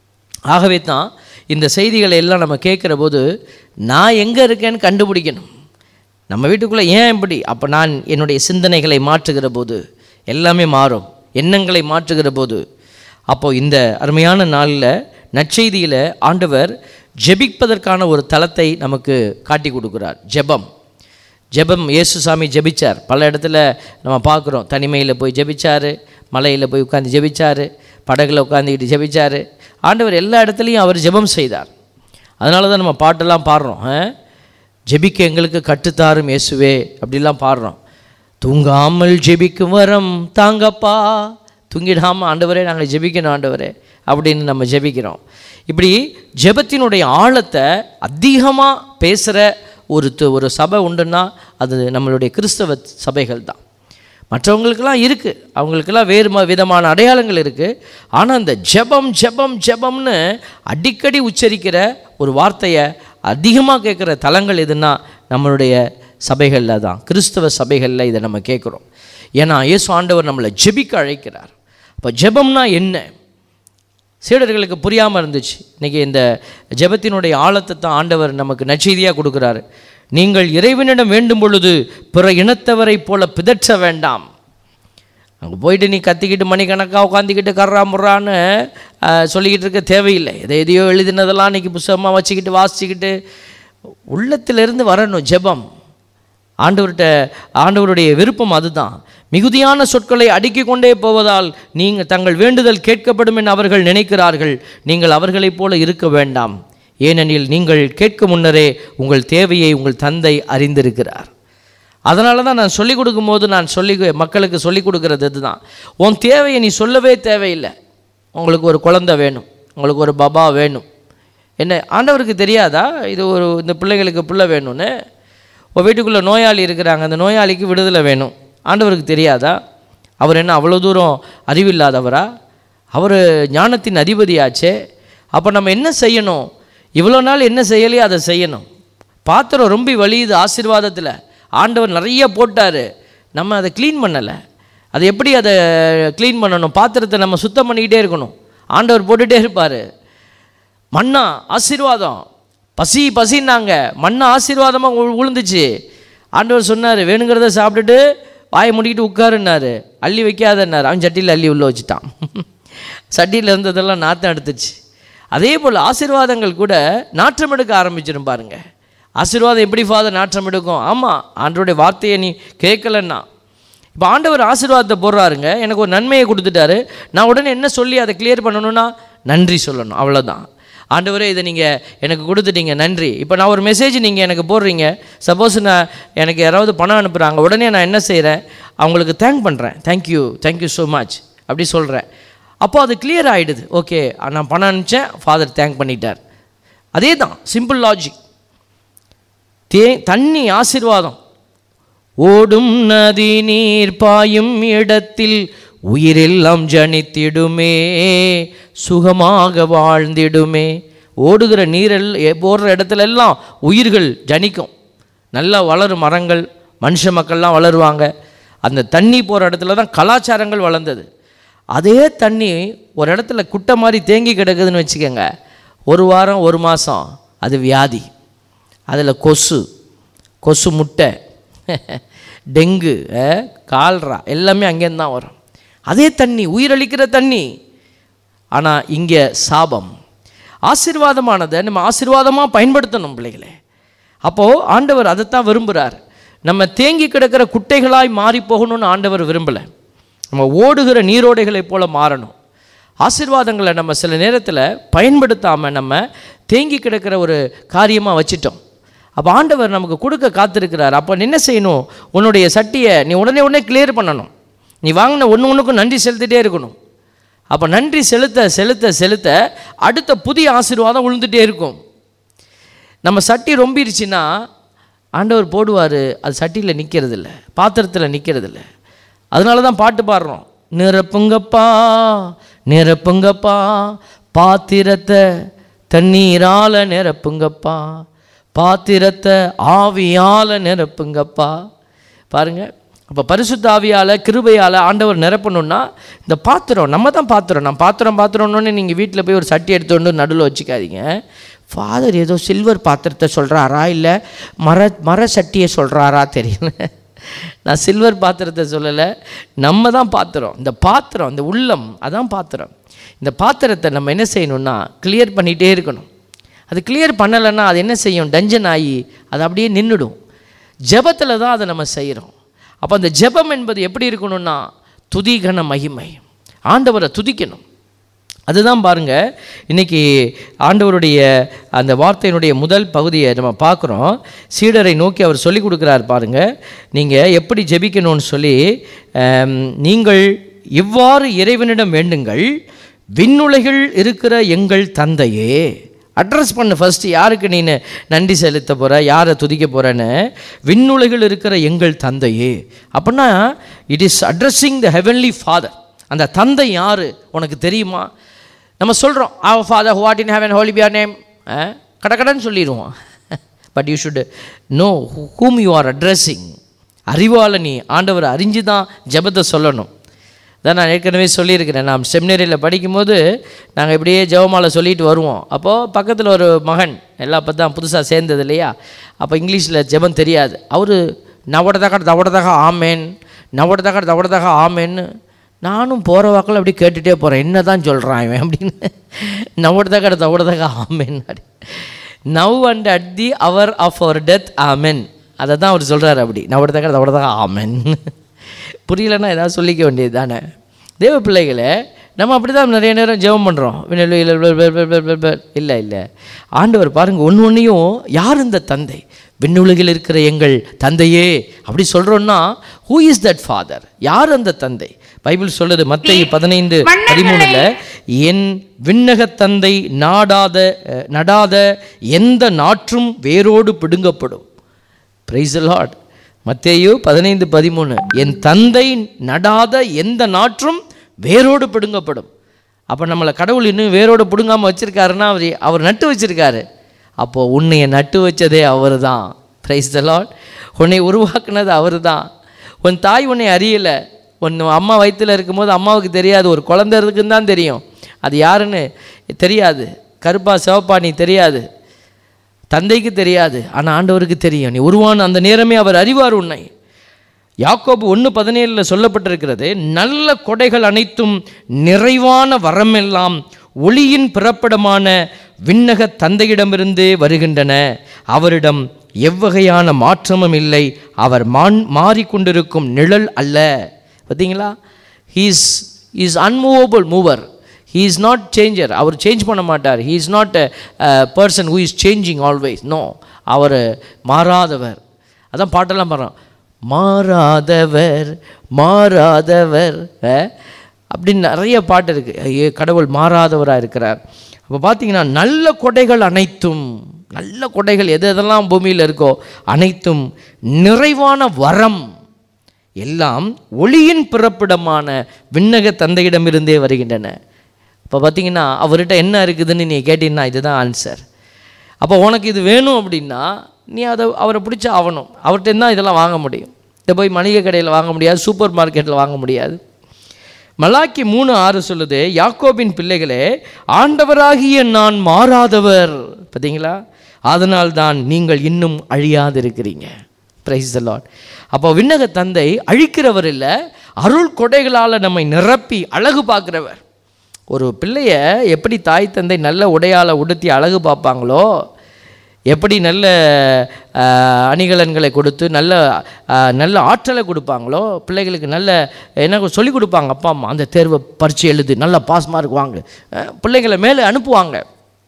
ஆகவே தான் இந்த செய்திகளை எல்லாம் நம்ம கேட்குற போது நான் எங்கே இருக்கேன்னு கண்டுபிடிக்கணும் நம்ம வீட்டுக்குள்ளே ஏன் இப்படி அப்போ நான் என்னுடைய சிந்தனைகளை மாற்றுகிற போது எல்லாமே மாறும் எண்ணங்களை மாற்றுகிற போது அப்போ இந்த அருமையான நாளில் நற்செய்தியில் ஆண்டவர் ஜெபிப்பதற்கான ஒரு தளத்தை நமக்கு காட்டி கொடுக்குறார் ஜெபம் ஜெபம் இயேசுசாமி ஜெபிச்சார் பல இடத்துல நம்ம பார்க்குறோம் தனிமையில் போய் ஜெபிச்சார் மலையில் போய் உட்காந்து ஜெபிச்சார் படகுல உட்காந்துக்கிட்டு ஜெபிச்சார் ஆண்டவர் எல்லா இடத்துலையும் அவர் ஜெபம் செய்தார் அதனால தான் நம்ம பாட்டெல்லாம் பாடுறோம் ஆ? ஜெபிக்க எங்களுக்கு கட்டுத்தாரும் இயேசுவே அப்படிலாம் பாடுறோம் தூங்காமல் ஜெபிக்கும் வரம் தாங்கப்பா தூங்கிடாமல் ஆண்டவரே நாங்கள் ஜெபிக்கணும் ஆண்டவரே அப்படின்னு நம்ம ஜெபிக்கிறோம் இப்படி ஜெபத்தினுடைய ஆழத்தை அதிகமாக பேசுகிற ஒரு து- ஒரு சபை உண்டுன்னா அது நம்மளுடைய கிறிஸ்தவ சபைகள் தான் மற்றவங்களுக்கெல்லாம் இருக்குது அவங்களுக்கெல்லாம் வேறு ம- விதமான அடையாளங்கள் இருக்குது ஆனால் இந்த ஜெபம் ஜெபம் ஜெபம்னு அடிக்கடி உச்சரிக்கிற ஒரு வார்த்தையை அதிகமாக கேட்குற தலங்கள் எதுன்னா நம்மளுடைய சபைகளில் தான் கிறிஸ்தவ சபைகளில் இதை நம்ம கேட்குறோம் ஏன்னா இயேசு ஆண்டவர் நம்மளை ஜெபிக்க அழைக்கிறார் அப்போ ஜெபம்னா என்ன சீடர்களுக்கு புரியாமல் இருந்துச்சு இன்றைக்கி இந்த ஜெபத்தினுடைய ஆழத்தை தான் ஆண்டவர் நமக்கு நற்செய்தியாக கொடுக்குறாரு நீங்கள் இறைவனிடம் வேண்டும் பொழுது பிற இனத்தவரைப் போல பிதற்ற வேண்டாம் அங்கே போயிட்டு நீ கத்திக்கிட்டு மணிக்கணக்காக உட்காந்துக்கிட்டு கர்றா முறான்னு அஹ், சொல்லிக்கிட்டு இருக்க தேவையில்லை எதை எதையோ எழுதினதெல்லாம் இன்றைக்கி புஸ்தகமாக வச்சுக்கிட்டு வாசிச்சுக்கிட்டு உள்ளத்திலிருந்து வரணும் ஜெபம் ஆண்டவர்கிட்ட ஆண்டவருடைய விருப்பம் அதுதான் மிகுதியான சொற்களை அடுக்கிக் கொண்டே போவதால் நீங்கள் தங்கள் வேண்டுதல் கேட்கப்படும் என அவர்கள் நினைக்கிறார்கள் நீங்கள் அவர்களைப் போல இருக்க வேண்டாம் ஏனெனில் நீங்கள் கேட்க முன்னரே உங்கள் தேவையை உங்கள் தந்தை அறிந்திருக்கிறார் அதனால தான் நான் சொல்லிக் கொடுக்கும்போது நான் சொல்லி மக்களுக்கு சொல்லிக் கொடுக்கறது இதுதான் உன் தேவையை நீ சொல்லவே தேவையில்லை உங்களுக்கு ஒரு குழந்தை வேணும் உங்களுக்கு ஒரு பபா வேணும் என்ன ஆண்டவருக்கு தெரியாதா இது ஒரு இந்த பிள்ளைகளுக்கு பிள்ளை வேணும்னு உன் வீட்டுக்குள்ளே நோயாளி இருக்கிறாங்க அந்த நோயாளிக்கு விடுதலை வேணும் ஆண்டவருக்கு தெரியாதா அவர் என்ன அவ்வளோ தூரம் அறிவில்லாதவரா அவர் ஞானத்தின் அதிபதியாச்சே அப்போ நம்ம என்ன செய்யணும் இவ்வளோ நாள் என்ன செய்யலையோ அதை செய்யணும் பாத்திரம் ரொம்ப வலியுது ஆசீர்வாதத்தில் ஆண்டவர் நிறைய போட்டார் நம்ம அதை க்ளீன் பண்ணலை அது எப்படி அதை க்ளீன் பண்ணணும் பாத்திரத்தை நம்ம சுத்தம் பண்ணிக்கிட்டே இருக்கணும் ஆண்டவர் போட்டுகிட்டே இருப்பார் மண்ணா ஆசீர்வாதம் பசி பசின்னாங்க மண்ணா ஆசீர்வாதமாக விழுந்துச்சு ஆண்டவர் சொன்னார் வேணுங்கிறத சாப்பிட்டுட்டு வாயை மூடிக்கிட்டு உட்காருன்னாரு அள்ளி வைக்காதன்னாரு அவன் சட்டியில் அள்ளி உள்ளே வச்சுட்டான் சட்டியில் இருந்ததெல்லாம் நாத்தம் எடுத்துச்சு அதே போல் ஆசீர்வாதங்கள் கூட நாற்றம் எடுக்க ஆரம்பிச்சிடும் பாருங்க ஆசீர்வாதம் எப்படி ஃபாதர் நாற்றம் எடுக்கும் ஆமாம் ஆண்டவருடைய வார்த்தையை நீ கேட்கலன்னா இப்போ ஆண்டவர் ஆசீர்வாதத்தை போடுறாருங்க எனக்கு ஒரு நன்மையை கொடுத்துட்டாரு நான் உடனே என்ன சொல்லி அதை கிளியர் பண்ணணும்னா நன்றி சொல்லணும் அவ்வளோதான் ஆண்டவரே இதை நீங்கள் எனக்கு கொடுத்துட்டீங்க நன்றி இப்போ நான் ஒரு மெசேஜ் நீங்கள் எனக்கு போடுறீங்க சப்போஸ் நான் எனக்கு யாராவது பணம் அனுப்புகிறாங்க உடனே நான் என்ன செய்கிறேன் அவங்களுக்கு தேங்க் பண்ணுறேன் தேங்க்யூ தேங்க்யூ ஸோ மச் அப்படி சொல்கிறேன் அப்போ அது கிளியர் ஆகிடுது ஓகே நான் பணம் அனுப்பிச்சேன் ஃபாதர் தேங்க் பண்ணிட்டார் அதே தான் சிம்பிள் லாஜிக் தே தண்ணி ஆசீர்வாதம் ஓடும் நதி நீர் பாயும் இடத்தில் உயிரெல்லாம் ஜனித்திடுமே சுகமாக வாழ்ந்திடுமே ஓடுகிற நீரெல் எ- ஓடுற இடத்துல எல்லாம் உயிர்கள் ஜனிக்கும் நல்லா வளரும் மரங்கள் மனுஷ மக்கள்லாம் வளருவாங்க அந்த தண்ணி போகிற இடத்துல தான் கலாச்சாரங்கள் வளர்ந்தது அதே தண்ணி ஒரு இடத்துல குட்டை மாதிரி தேங்கி கிடக்குதுன்னு வச்சுக்கோங்க ஒரு வாரம் ஒரு மாதம் அது வியாதி அதில் கொசு கொசு முட்டை டெங்கு அஹ், கால்ரா எல்லாமே அங்கேருந்து தான் வரும் அதே தண்ணி உயிரளிக்கிற தண்ணி ஆனால் இங்கே சாபம் ஆசீர்வாதமானதை நம்ம ஆசீர்வாதமாக பயன்படுத்தணும் பிள்ளைகளே அப்போது ஆண்டவர் அதைத்தான் விரும்புகிறார் நம்ம தேங்கி கிடக்கிற குட்டைகளாய் மாறி போகணும்னு ஆண்டவர் விரும்பலை நம்ம ஓடுகிற நீரோடைகளைப் போல மாறணும் ஆசீர்வாதங்களை நம்ம சில நேரத்தில் பயன்படுத்தாமல் நம்ம தேங்கி கிடக்கிற ஒரு காரியமாக வச்சிட்டோம் அப்போ ஆண்டவர் நமக்கு கொடுக்க காத்திருக்கிறார் அப்போ நீ என்ன செய்யணும் உன்னுடைய சட்டியை நீ உடனே உடனே கிளியர் பண்ணணும் நீ வாங்கின ஒன்று ஒன்றுக்கும் நன்றி செலுத்திட்டே இருக்கணும் அப்போ நன்றி செலுத்த செலுத்த செலுத்த அடுத்த புதிய ஆசீர்வாதம் விழுந்துட்டே இருக்கும் நம்ம சட்டி ரொம்பிருச்சுன்னா ஆண்டவர் போடுவார் அது சட்டியில் நிற்கிறதில்ல பாத்திரத்தில் நிற்கிறதில்ல அதனால தான் பாட்டு பாடுறோம் நிரப்புங்கப்பா நிரப்புங்கப்பா பாத்திரத்தை தண்ணீரால் நிரப்புங்கப்பா பாத்திரத்தை ஆவியால் நிரப்புங்கப்பா பாருங்க அப்போ பரிசுத்த ஆவியால் கிருபையால் ஆண்டவர் நிரப்பணும்னா இந்த பாத்திரம் நம்ம தான் பாத்திரம் நான் பாத்திரம் பாத்திரம்னு நீங்கள் வீட்டில் போய் ஒரு சட்டி எடுத்து வந்து நடுவில் வச்சுக்காதீங்க ஃபாதர் ஏதோ சில்வர் பாத்திரத்தை சொல்கிறாரா இல்லை மர மர சட்டியை சொல்கிறாரா தெரியல நான் சில்வர் பாத்திரத்தை சொல்லலை நம்ம தான் பாத்திரம் இந்த பாத்திரம் இந்த உள்ளம் அதான் பாத்திரம் இந்த பாத்திரத்தை நம்ம என்ன செய்யணும்னா கிளியர் பண்ணிகிட்டே இருக்கணும் அது கிளியர் பண்ணலைன்னா அது என்ன செய்யும் டஞ்சன் ஆகி அது அப்படியே நின்றுடும் ஜெபத்தில் தான் அதை நம்ம செய்கிறோம் அப்போ அந்த ஜெபம் என்பது எப்படி இருக்கணும்னா துதிகன மகிமை ஆண்டவரை துதிக்கணும் அதுதான் பாருங்க இன்னைக்கு ஆண்டவருடைய அந்த வார்த்தையினுடைய முதல் பகுதியை நம்ம பார்க்குறோம் சீடரை நோக்கி அவர் சொல்லி கொடுக்குறார் பாருங்க நீங்கள் எப்படி ஜெபிக்கணும்னு சொல்லி ஆம், நீங்கள் இவ்வாறு இறைவனிடம் வேண்டுங்கள் விண்ணுலகில் இருக்கிற எங்கள் தந்தையே அட்ரஸ் பண்ணு ஃபஸ்ட்டு யாருக்கு நீ நன்றி செலுத்த போகிற யாரை துதிக்க போகிறேன்னு விண்ணுலகில் இருக்கிற எங்கள் தந்தையே அப்படின்னா it is addressing the heavenly father அந்த தந்தை யார் உனக்கு தெரியுமா நம்ம சொல்கிறோம் our father what in heaven holy be thy name கடக்கடன்னு சொல்லிடுவோம் but you should know whom you are addressing அறிவால் நீ ஆண்டவரை அறிஞ்சு தான் ஜெபத்தை சொல்லணும் தான் நான் ஏற்கனவே சொல்லியிருக்கிறேன் நாம் செமினரியில் படிக்கும்போது நாங்கள் இப்படியே ஜெபமாலை சொல்லிட்டு வருவோம் அப்போது பக்கத்தில் ஒரு மகன் எல்லாம் அப்போ தான் புதுசாக சேர்ந்தது இல்லையா அப்போ இங்கிலீஷில் ஜெபம் தெரியாது அவர் நவடதாக தவடதாக ஆமேன் நவடதாக தவடதாக ஆமேன்னு நானும் போகிற வாக்கில் அப்படி கேட்டுகிட்டே போகிறேன் என்ன தான் சொல்கிறான் இவன் அப்படின்னு நவடதாக தவடதாக amen now and at the hour of our death amen அதை தான் அவர் சொல்கிறார் அப்படி நவடதாக தவடதாக ஆமென் புரியலன்னா ஏதாவது சொல்லிக்க வேண்டியது தானே தேவ பிள்ளைகளை நம்ம அப்படி தான் நிறைய நேரம் ஜெபம் பண்ணுறோம் இல்லை இல்லை ஆண்டவர் பாருங்கள் ஒன்று ஒன்றையும் யார் இந்த தந்தை விண்ணுலகில் இருக்கிற எங்கள் தந்தையே அப்படி சொல்கிறோன்னா ஹூ இஸ் தட் ஃபாதர் யார் அந்த தந்தை பைபிள் சொல்லுது மத்தேயு பதினைந்து பதிமூணுல என் விண்ணக தந்தை நாடாத அஹ், நடாத எந்த நாற்றும் வேரோடு பிடுங்கப்படும் பிரைஸ் லார்ட் மத்தேயு பதினைந்து பதிமூணு என் தந்தை நடாத எந்த நாற்றும் வேரோடு பிடுங்கப்படும் அப்போ நம்மளை கடவுள் இன்னும் வேரோடு பிடுங்காமல் வச்சுருக்காருன்னா அவர் அவர் நட்டு வச்சிருக்காரு அப்போது உன்னைய நட்டு வச்சதே அவர் தான் பிரைஸ் த லார்ட் உன்னை உருவாக்குனது அவர் தான் உன் தாய் உன்னை அறியலை உன் அம்மா வயிற்றில் இருக்கும்போது அம்மாவுக்கு தெரியாது ஒரு குழந்தை இருக்குன்னு தான் தெரியும் அது யாருன்னு தெரியாது கருப்பா சிவப்பா நீ தெரியாது தந்தைக்கு தெரியாது ஆனால் ஆண்டவருக்கு தெரியும் நீ உருவான அந்த நேரமே அவர் அறிவார் உன்னை யாக்கோபு ஒன்று பதினேழில் சொல்லப்பட்டிருக்கிறது நல்ல கொடைகள் அனைத்தும் நிறைவான வரமெல்லாம் ஒளியின் பிறப்பிடமான விண்ணக தந்தையிடமிருந்தே வருகின்றன அவரிடம் எவ்வகையான மாற்றமும் இல்லை அவர் மான் மாறிக்கொண்டிருக்கும் நிழல் அல்ல பார்த்தீங்களா he's is unmovable mover he is not changer அவர் சேஞ்ச் பண்ண மாட்டார் he is not a person who is changing always no அவர் மாறாதவர் அதான் பாட்டெல்லாம் பாடுறோம் மாறாதவர் மாறாதவர் அஹ், அப்படின்னு நிறைய பாட்டு இருக்குது கடவுள் மாறாதவராக இருக்கிறார் அப்போ பார்த்தீங்கன்னா நல்ல கொடைகள் அனைத்தும் நல்ல கொடைகள் எது எதெல்லாம் பூமியில் இருக்கோ அனைத்தும் நிறைவான வரம் எல்லாம் ஒளியின் பிறப்பிடமான விண்ணக தந்தையிடமிருந்தே வருகின்றன இப்போ பார்த்தீங்கன்னா அவர்கிட்ட என்ன இருக்குதுன்னு நீ கேட்டீங்கன்னா இதுதான் ஆன்சர் அப்போ உனக்கு இது வேணும் அப்படின்னா நீ அதை அவரை பிடிச்சி ஆகணும் அவர்கிட்ட தான் இதெல்லாம் வாங்க முடியும் இதை போய் மளிகை கடையில் வாங்க முடியாது சூப்பர் மார்க்கெட்டில் வாங்க முடியாது மலாக்கி மூணு ஆறு சொல்லுது யாக்கோபின் பிள்ளைகளே ஆண்டவராகிய நான் மாறாதவர் பார்த்தீங்களா அதனால் தான் நீங்கள் இன்னும் அழியாதிருக்கிறீங்க பிரைஸ் த லார்ட் அப்போ விண்ணக தந்தை அழிக்கிறவர் இல்லை அருள் கொடைகளால் நம்மை நிரப்பி அழகு பார்க்கிறவர் ஒரு பிள்ளைய எப்படி தாய் தந்தை நல்ல உடையால் உடுத்தி அழகு பார்ப்பாங்களோ எப்படி நல்ல ஆஹ், அணிகலன்களை கொடுத்து நல்ல ஆஹ், நல்ல ஆற்றலை கொடுப்பாங்களோ பிள்ளைகளுக்கு நல்ல என்ன சொல்லிக் கொடுப்பாங்க அப்பா அம்மா அந்த தேர்வை பரீட்சை எழுது நல்ல பாஸ் மார்க் வாங்க அஹ், பிள்ளைங்களை மேலே அனுப்புவாங்க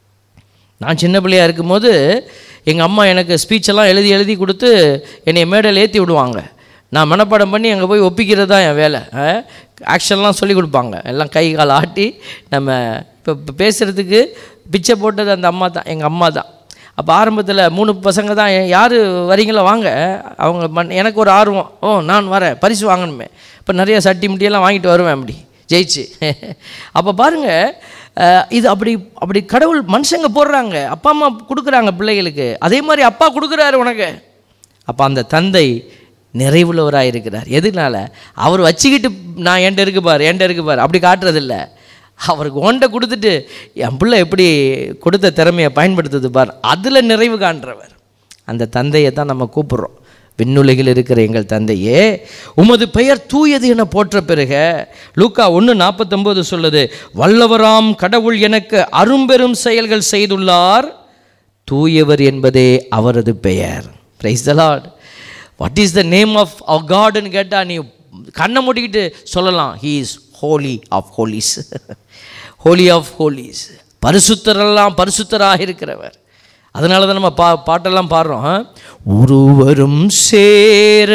நான் சின்ன பிள்ளையா இருக்கும்போது எங்கள் அம்மா எனக்கு ஸ்பீச்செல்லாம் எழுதி எழுதி கொடுத்து என்னை மேடையில் ஏற்றி விடுவாங்க நான் மனப்பாடம் பண்ணி அங்கே போய் ஒப்பிக்கிறது தான் என் வேலை ஆக்ஷன்லாம் சொல்லி கொடுப்பாங்க எல்லாம் கை கால் ஆட்டி நம்ம இப்போ இப்போ பேசுகிறதுக்கு பிச்சை போட்டது அந்த அம்மா தான் எங்கள் அம்மா தான் அப்போ ஆரம்பத்தில் மூணு பசங்க தான் யார் வரீங்களோ வாங்க அவங்க மண் எனக்கு ஒரு ஆர்வம் ஓ நான் வரேன் பரிசு வாங்கணுமே இப்போ நிறைய சட்டி முட்டியெல்லாம் வாங்கிட்டு வருவேன் அப்படி ஜெயிச்சு அப்போ பாருங்கள் இது அப்படி அப்படி கடவுள் மனுஷங்க போடுறாங்க அப்பா அம்மா கொடுக்குறாங்க பிள்ளைகளுக்கு அதே மாதிரி அப்பா கொடுக்குறாரு உனக்கு அப்போ அந்த தந்தை நிறைவுள்ளவராக இருக்கிறார் எதுனால அவர் வச்சுக்கிட்டு நான் என்கிட்ட இருக்கு பாரு என்கிட்ட இருக்கு பாரு அப்படி காட்டுறதில்ல அவருக்கு ஒன்றை கொடுத்துட்டு என் பிள்ளை எப்படி கொடுத்த திறமையை பயன்படுத்துது பார் அதில் நிறைவு காண்றவர் அந்த தந்தையை தான் நம்ம கூப்பிடுறோம் விண்ணுலகில் இருக்கிற எங்கள் தந்தையே உமது பெயர் தூயது என போற்ற பிறக லூக்கா ஒன்று நாற்பத்தொம்போது சொல்லுது வல்லவராம் கடவுள் எனக்கு அரும்பெரும் செயல்கள் செய்துள்ளார் தூயவர் என்பதே அவரது பெயர் praise the lord what is the name of our காட்னு கேட்டால் நீ கண்ணை மூடிக்கிட்டு சொல்லலாம் he is holy of holies holy of holies பரிசுத்தரெல்லாம் பரிசுத்தராக இருக்கிறவர் அதனால தான் நம்ம பா பாட்டெல்லாம் பாடுறோம் ஆ? ஒருவரும் சேர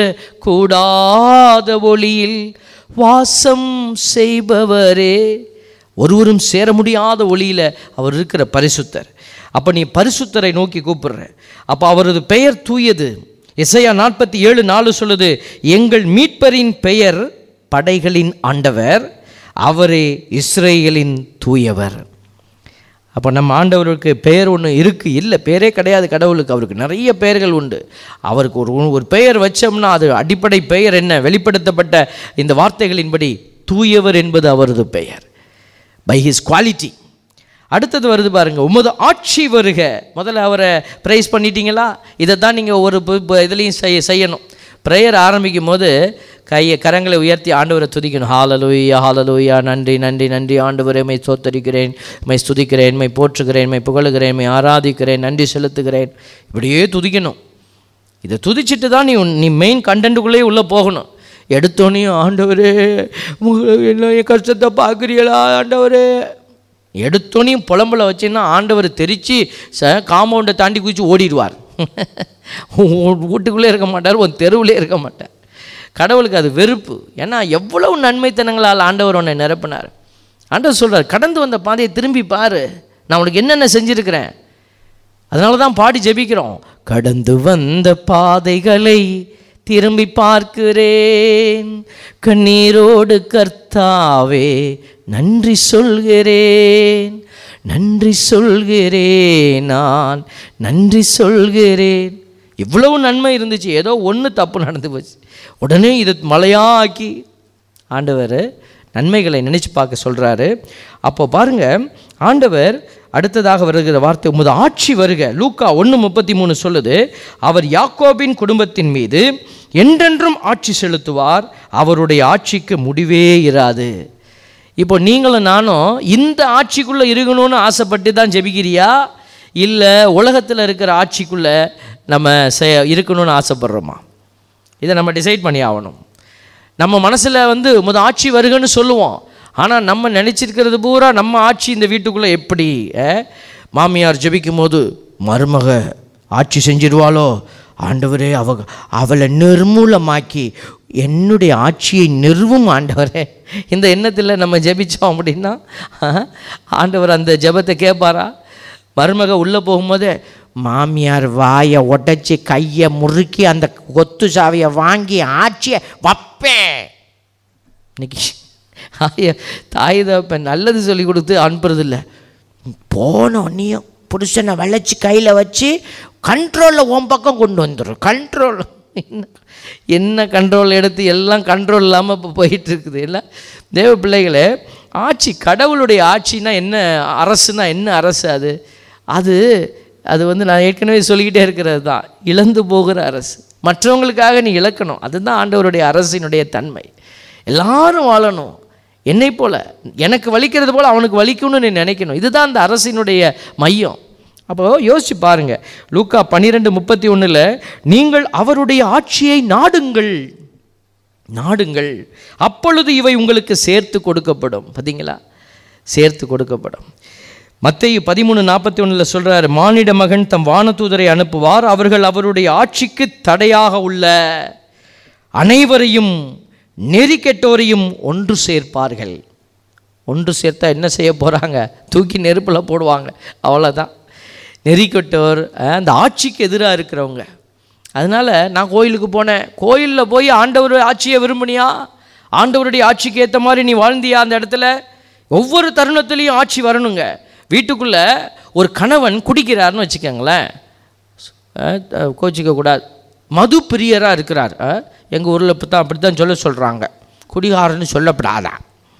கூடாத ஒளியில் வாசம் செய்பவரே ஒருவரும் சேர முடியாத ஒளியில் அவர் இருக்கிற பரிசுத்தர் அப்போ நீ பரிசுத்தரை நோக்கி கூப்பிடுற அப்போ அவரது பெயர் தூயது எஸ்ஐயா நாற்பத்தி ஏழு நாலு சொல்லுது எங்கள் மீட்பரின் பெயர் படைகளின் ஆண்டவர் அவரே இஸ்ரேலின் தூயவர் அப்போ நம்ம ஆண்டவருக்கு பெயர் ஒன்று இருக்குது இல்லை பேரே கிடையாது கடவுளுக்கு அவருக்கு நிறைய பெயர்கள் உண்டு அவருக்கு ஒரு ஒரு பெயர் வச்சோம்னா அது அடிப்படை பெயர் என்ன வெளிப்படுத்தப்பட்ட இந்த வார்த்தைகளின்படி தூயவர் என்பது அவரது பெயர் பை ஹிஸ் குவாலிட்டி அடுத்தது வருது பாருங்க உமது ஆட்சி வருக முதல்ல அவரை ப்ரைஸ் பண்ணிட்டீங்களா இதை தான் நீங்கள் ஒரு பு- பு- இதுலேயும் செய்ய செய்யணும் ப்ரேயர் ஆரம்பிக்கும் போது கையை கரங்களை உயர்த்தி ஆண்டவரை துதிக்கணும் ஹாலலூயா ஹாலலூயா நன்றி நன்றி நன்றி ஆண்டவரே மை சோத்தரிக்கிறேன் மை ஸ்துதிக்கிறேன் மை போற்றுகிறேன் மை புகழுகிறேன் மை ஆராதிக்கிறேன் நன்றி செலுத்துகிறேன் இப்படியே துதிக்கணும் இதை துதிச்சிட்டு தான் நீ உன்- நீ மெயின் கண்டென்ட்டுக்குள்ளேயே உள்ளே போகணும் எடுத்தோனையும் ஆண்டவரே உங்களுக்கு என்ன என் கஷ்டத்தை பார்க்குறீங்களா ஆண்டவரே எடுத்தோனையும் புலம்புல வச்சுன்னா ஆண்டவர் தெரிச்சு ச காம்பவுண்டை தாண்டி குதிச்சு ஓடிடுவார் வீட்டுக்குள்ளே இருக்க மாட்டார் உன் தெருவுலே இருக்க மாட்டார் கடவுளுக்கு அது வெறுப்பு ஏன்னா எவ்வளவு நன்மைத்தனங்களால் ஆண்டவர் உன்னை நிரப்பினார் ஆண்டவர் சொல்றார் கடந்து வந்த பாதையை திரும்பி பாரு நான் உனக்கு என்னென்ன செஞ்சுருக்கிறேன் அதனால தான் பாடி ஜெபிக்கிறோம் கடந்து வந்த பாதைகளை திரும்பி பார்க்கிறேன் கண்ணீரோடு கர்த்தாவே நன்றி சொல்கிறேன் நன்றி சொல்கிறேன் நான் நன்றி சொல்கிறேன் இவ்வளவு நன்மை இருந்துச்சு ஏதோ ஒன்று தப்பு நடந்து போச்சு உடனே இது மலையாக்கி ஆண்டவர் நன்மைகளை நினைச்சு பார்க்க சொல்றாரு அப்போ பாருங்க ஆண்டவர் அடுத்ததாக வருகிற வார்த்தை உமது ஆட்சி வருக லூக்கா ஒன்று முப்பத்தி மூணு சொல்லுது அவர் யாக்கோபின் குடும்பத்தின் மீது என்றென்றும் ஆட்சி செலுத்துவார் அவருடைய ஆட்சிக்கு முடிவே இராது இப்போ நீங்களும் நானும் இந்த ஆட்சிக்குள்ளே இருக்கணும்னு ஆசைப்பட்டு தான் ஜெபிக்கிறியா இல்லை உலகத்தில் இருக்கிற ஆட்சிக்குள்ளே நம்ம செய இருக்கணும்னு ஆசைப்படுறோமா இதை நம்ம டிசைட் பண்ணி ஆகணும் நம்ம மனசில் வந்து முத ஆட்சி வருகன்னு சொல்லுவோம் ஆனால் நம்ம நினச்சிருக்கிறது பூரா நம்ம ஆட்சி இந்த வீட்டுக்குள்ளே எப்படி அஹ்? மாமியார் ஜெபிக்கும் போது மருமக ஆட்சி செஞ்சிடுவாளோ ஆண்டவரே அவ அவளை நிர்மூலமாக்கி என்னுடைய ஆட்சியை நிறுவும் ஆண்டவரே இந்த எண்ணத்தில் நம்ம ஜெபிச்சோம் அப்படின்னா அஹ், ஆண்டவர் அந்த ஜெபத்தை கேட்பாரா மருமக உள்ளே போகும்போது மாமியார் வாயை உடைச்சி கையை முறுக்கி அந்த கொத்து சாவியை வாங்கி ஆட்சியை வைப்பேன் இன்னைக்கு ஆய தாய் தகப்பன் நல்லது சொல்லி கொடுத்து அனுப்புறதில்ல போன உடனேயும் புருஷனை வளைச்சி கையில் வச்சு கண்ட்ரோலில் உன் பக்கம் கொண்டு வந்துடும் கண்ட்ரோல் என்ன என்ன கண்ட்ரோல் எடுத்து எல்லாம் கண்ட்ரோல் இல்லாமல் இப்போ போயிட்டு இருக்குது இல்லை தேவ பிள்ளைகளே ஆட்சி கடவுளுடைய ஆட்சினா என்ன அரசுனா என்ன அரசு அது அது அது வந்து நான் ஏற்கனவே சொல்லிக்கிட்டே இருக்கிறது தான் இழந்து போகிற அரசு மற்றவங்களுக்காக நீ இழக்கணும் அதுதான் ஆண்டவருடைய அரசினுடைய தன்மை எல்லாரும் வாழணும் என்னை போல எனக்கு வலிக்கிறது போல் அவனுக்கு வலிக்கும்னு நீ நினைக்கணும் இதுதான் அந்த அரசினுடைய மையம் அப்போ யோசிச்சு பாருங்க லூக்கா பன்னிரெண்டு முப்பத்தி ஒன்றில் நீங்கள் அவருடைய ஆட்சியை நாடுங்கள் நாடுங்கள் அப்பொழுது இவை உங்களுக்கு சேர்த்து கொடுக்கப்படும் பார்த்தீங்களா சேர்த்து கொடுக்கப்படும் மத்தேயு பதிமூணு நாற்பத்தி ஒன்றில் சொல்கிறார் மானிட மகன் தம் வானதூதரை அனுப்புவார் அவர்கள் அவருடைய ஆட்சிக்கு தடையாக உள்ள அனைவரையும் நெறி கெட்டோரையும் ஒன்று சேர்ப்பார்கள் ஒன்று சேர்த்தா என்ன செய்ய போகிறாங்க தூக்கி நெருப்பில் போடுவாங்க அவ்வளோதான் நெறிக்கட்டோர் அஹ், அந்த ஆட்சிக்கு எதிராக இருக்கிறவங்க அதனால் நான் கோயிலுக்கு போனேன் கோயிலில் போய் ஆண்டவர் ஆட்சியை விரும்பினியா ஆண்டவருடைய ஆட்சிக்கு ஏற்ற மாதிரி நீ வாழ்ந்தியா அந்த இடத்துல ஒவ்வொரு தருணத்துலேயும் ஆட்சி வரணுங்க வீட்டுக்குள்ளே ஒரு கணவன் குடிக்கிறாருன்னு வச்சுக்கோங்களேன் கோச்சிக்க கூடாது மது பிரியராக இருக்கிறார் எங்கள் ஊரில் இப்போ தான் அப்படி தான் சொல்ல சொல்கிறாங்க குடிகாரன்னு சொல்லப்படாதா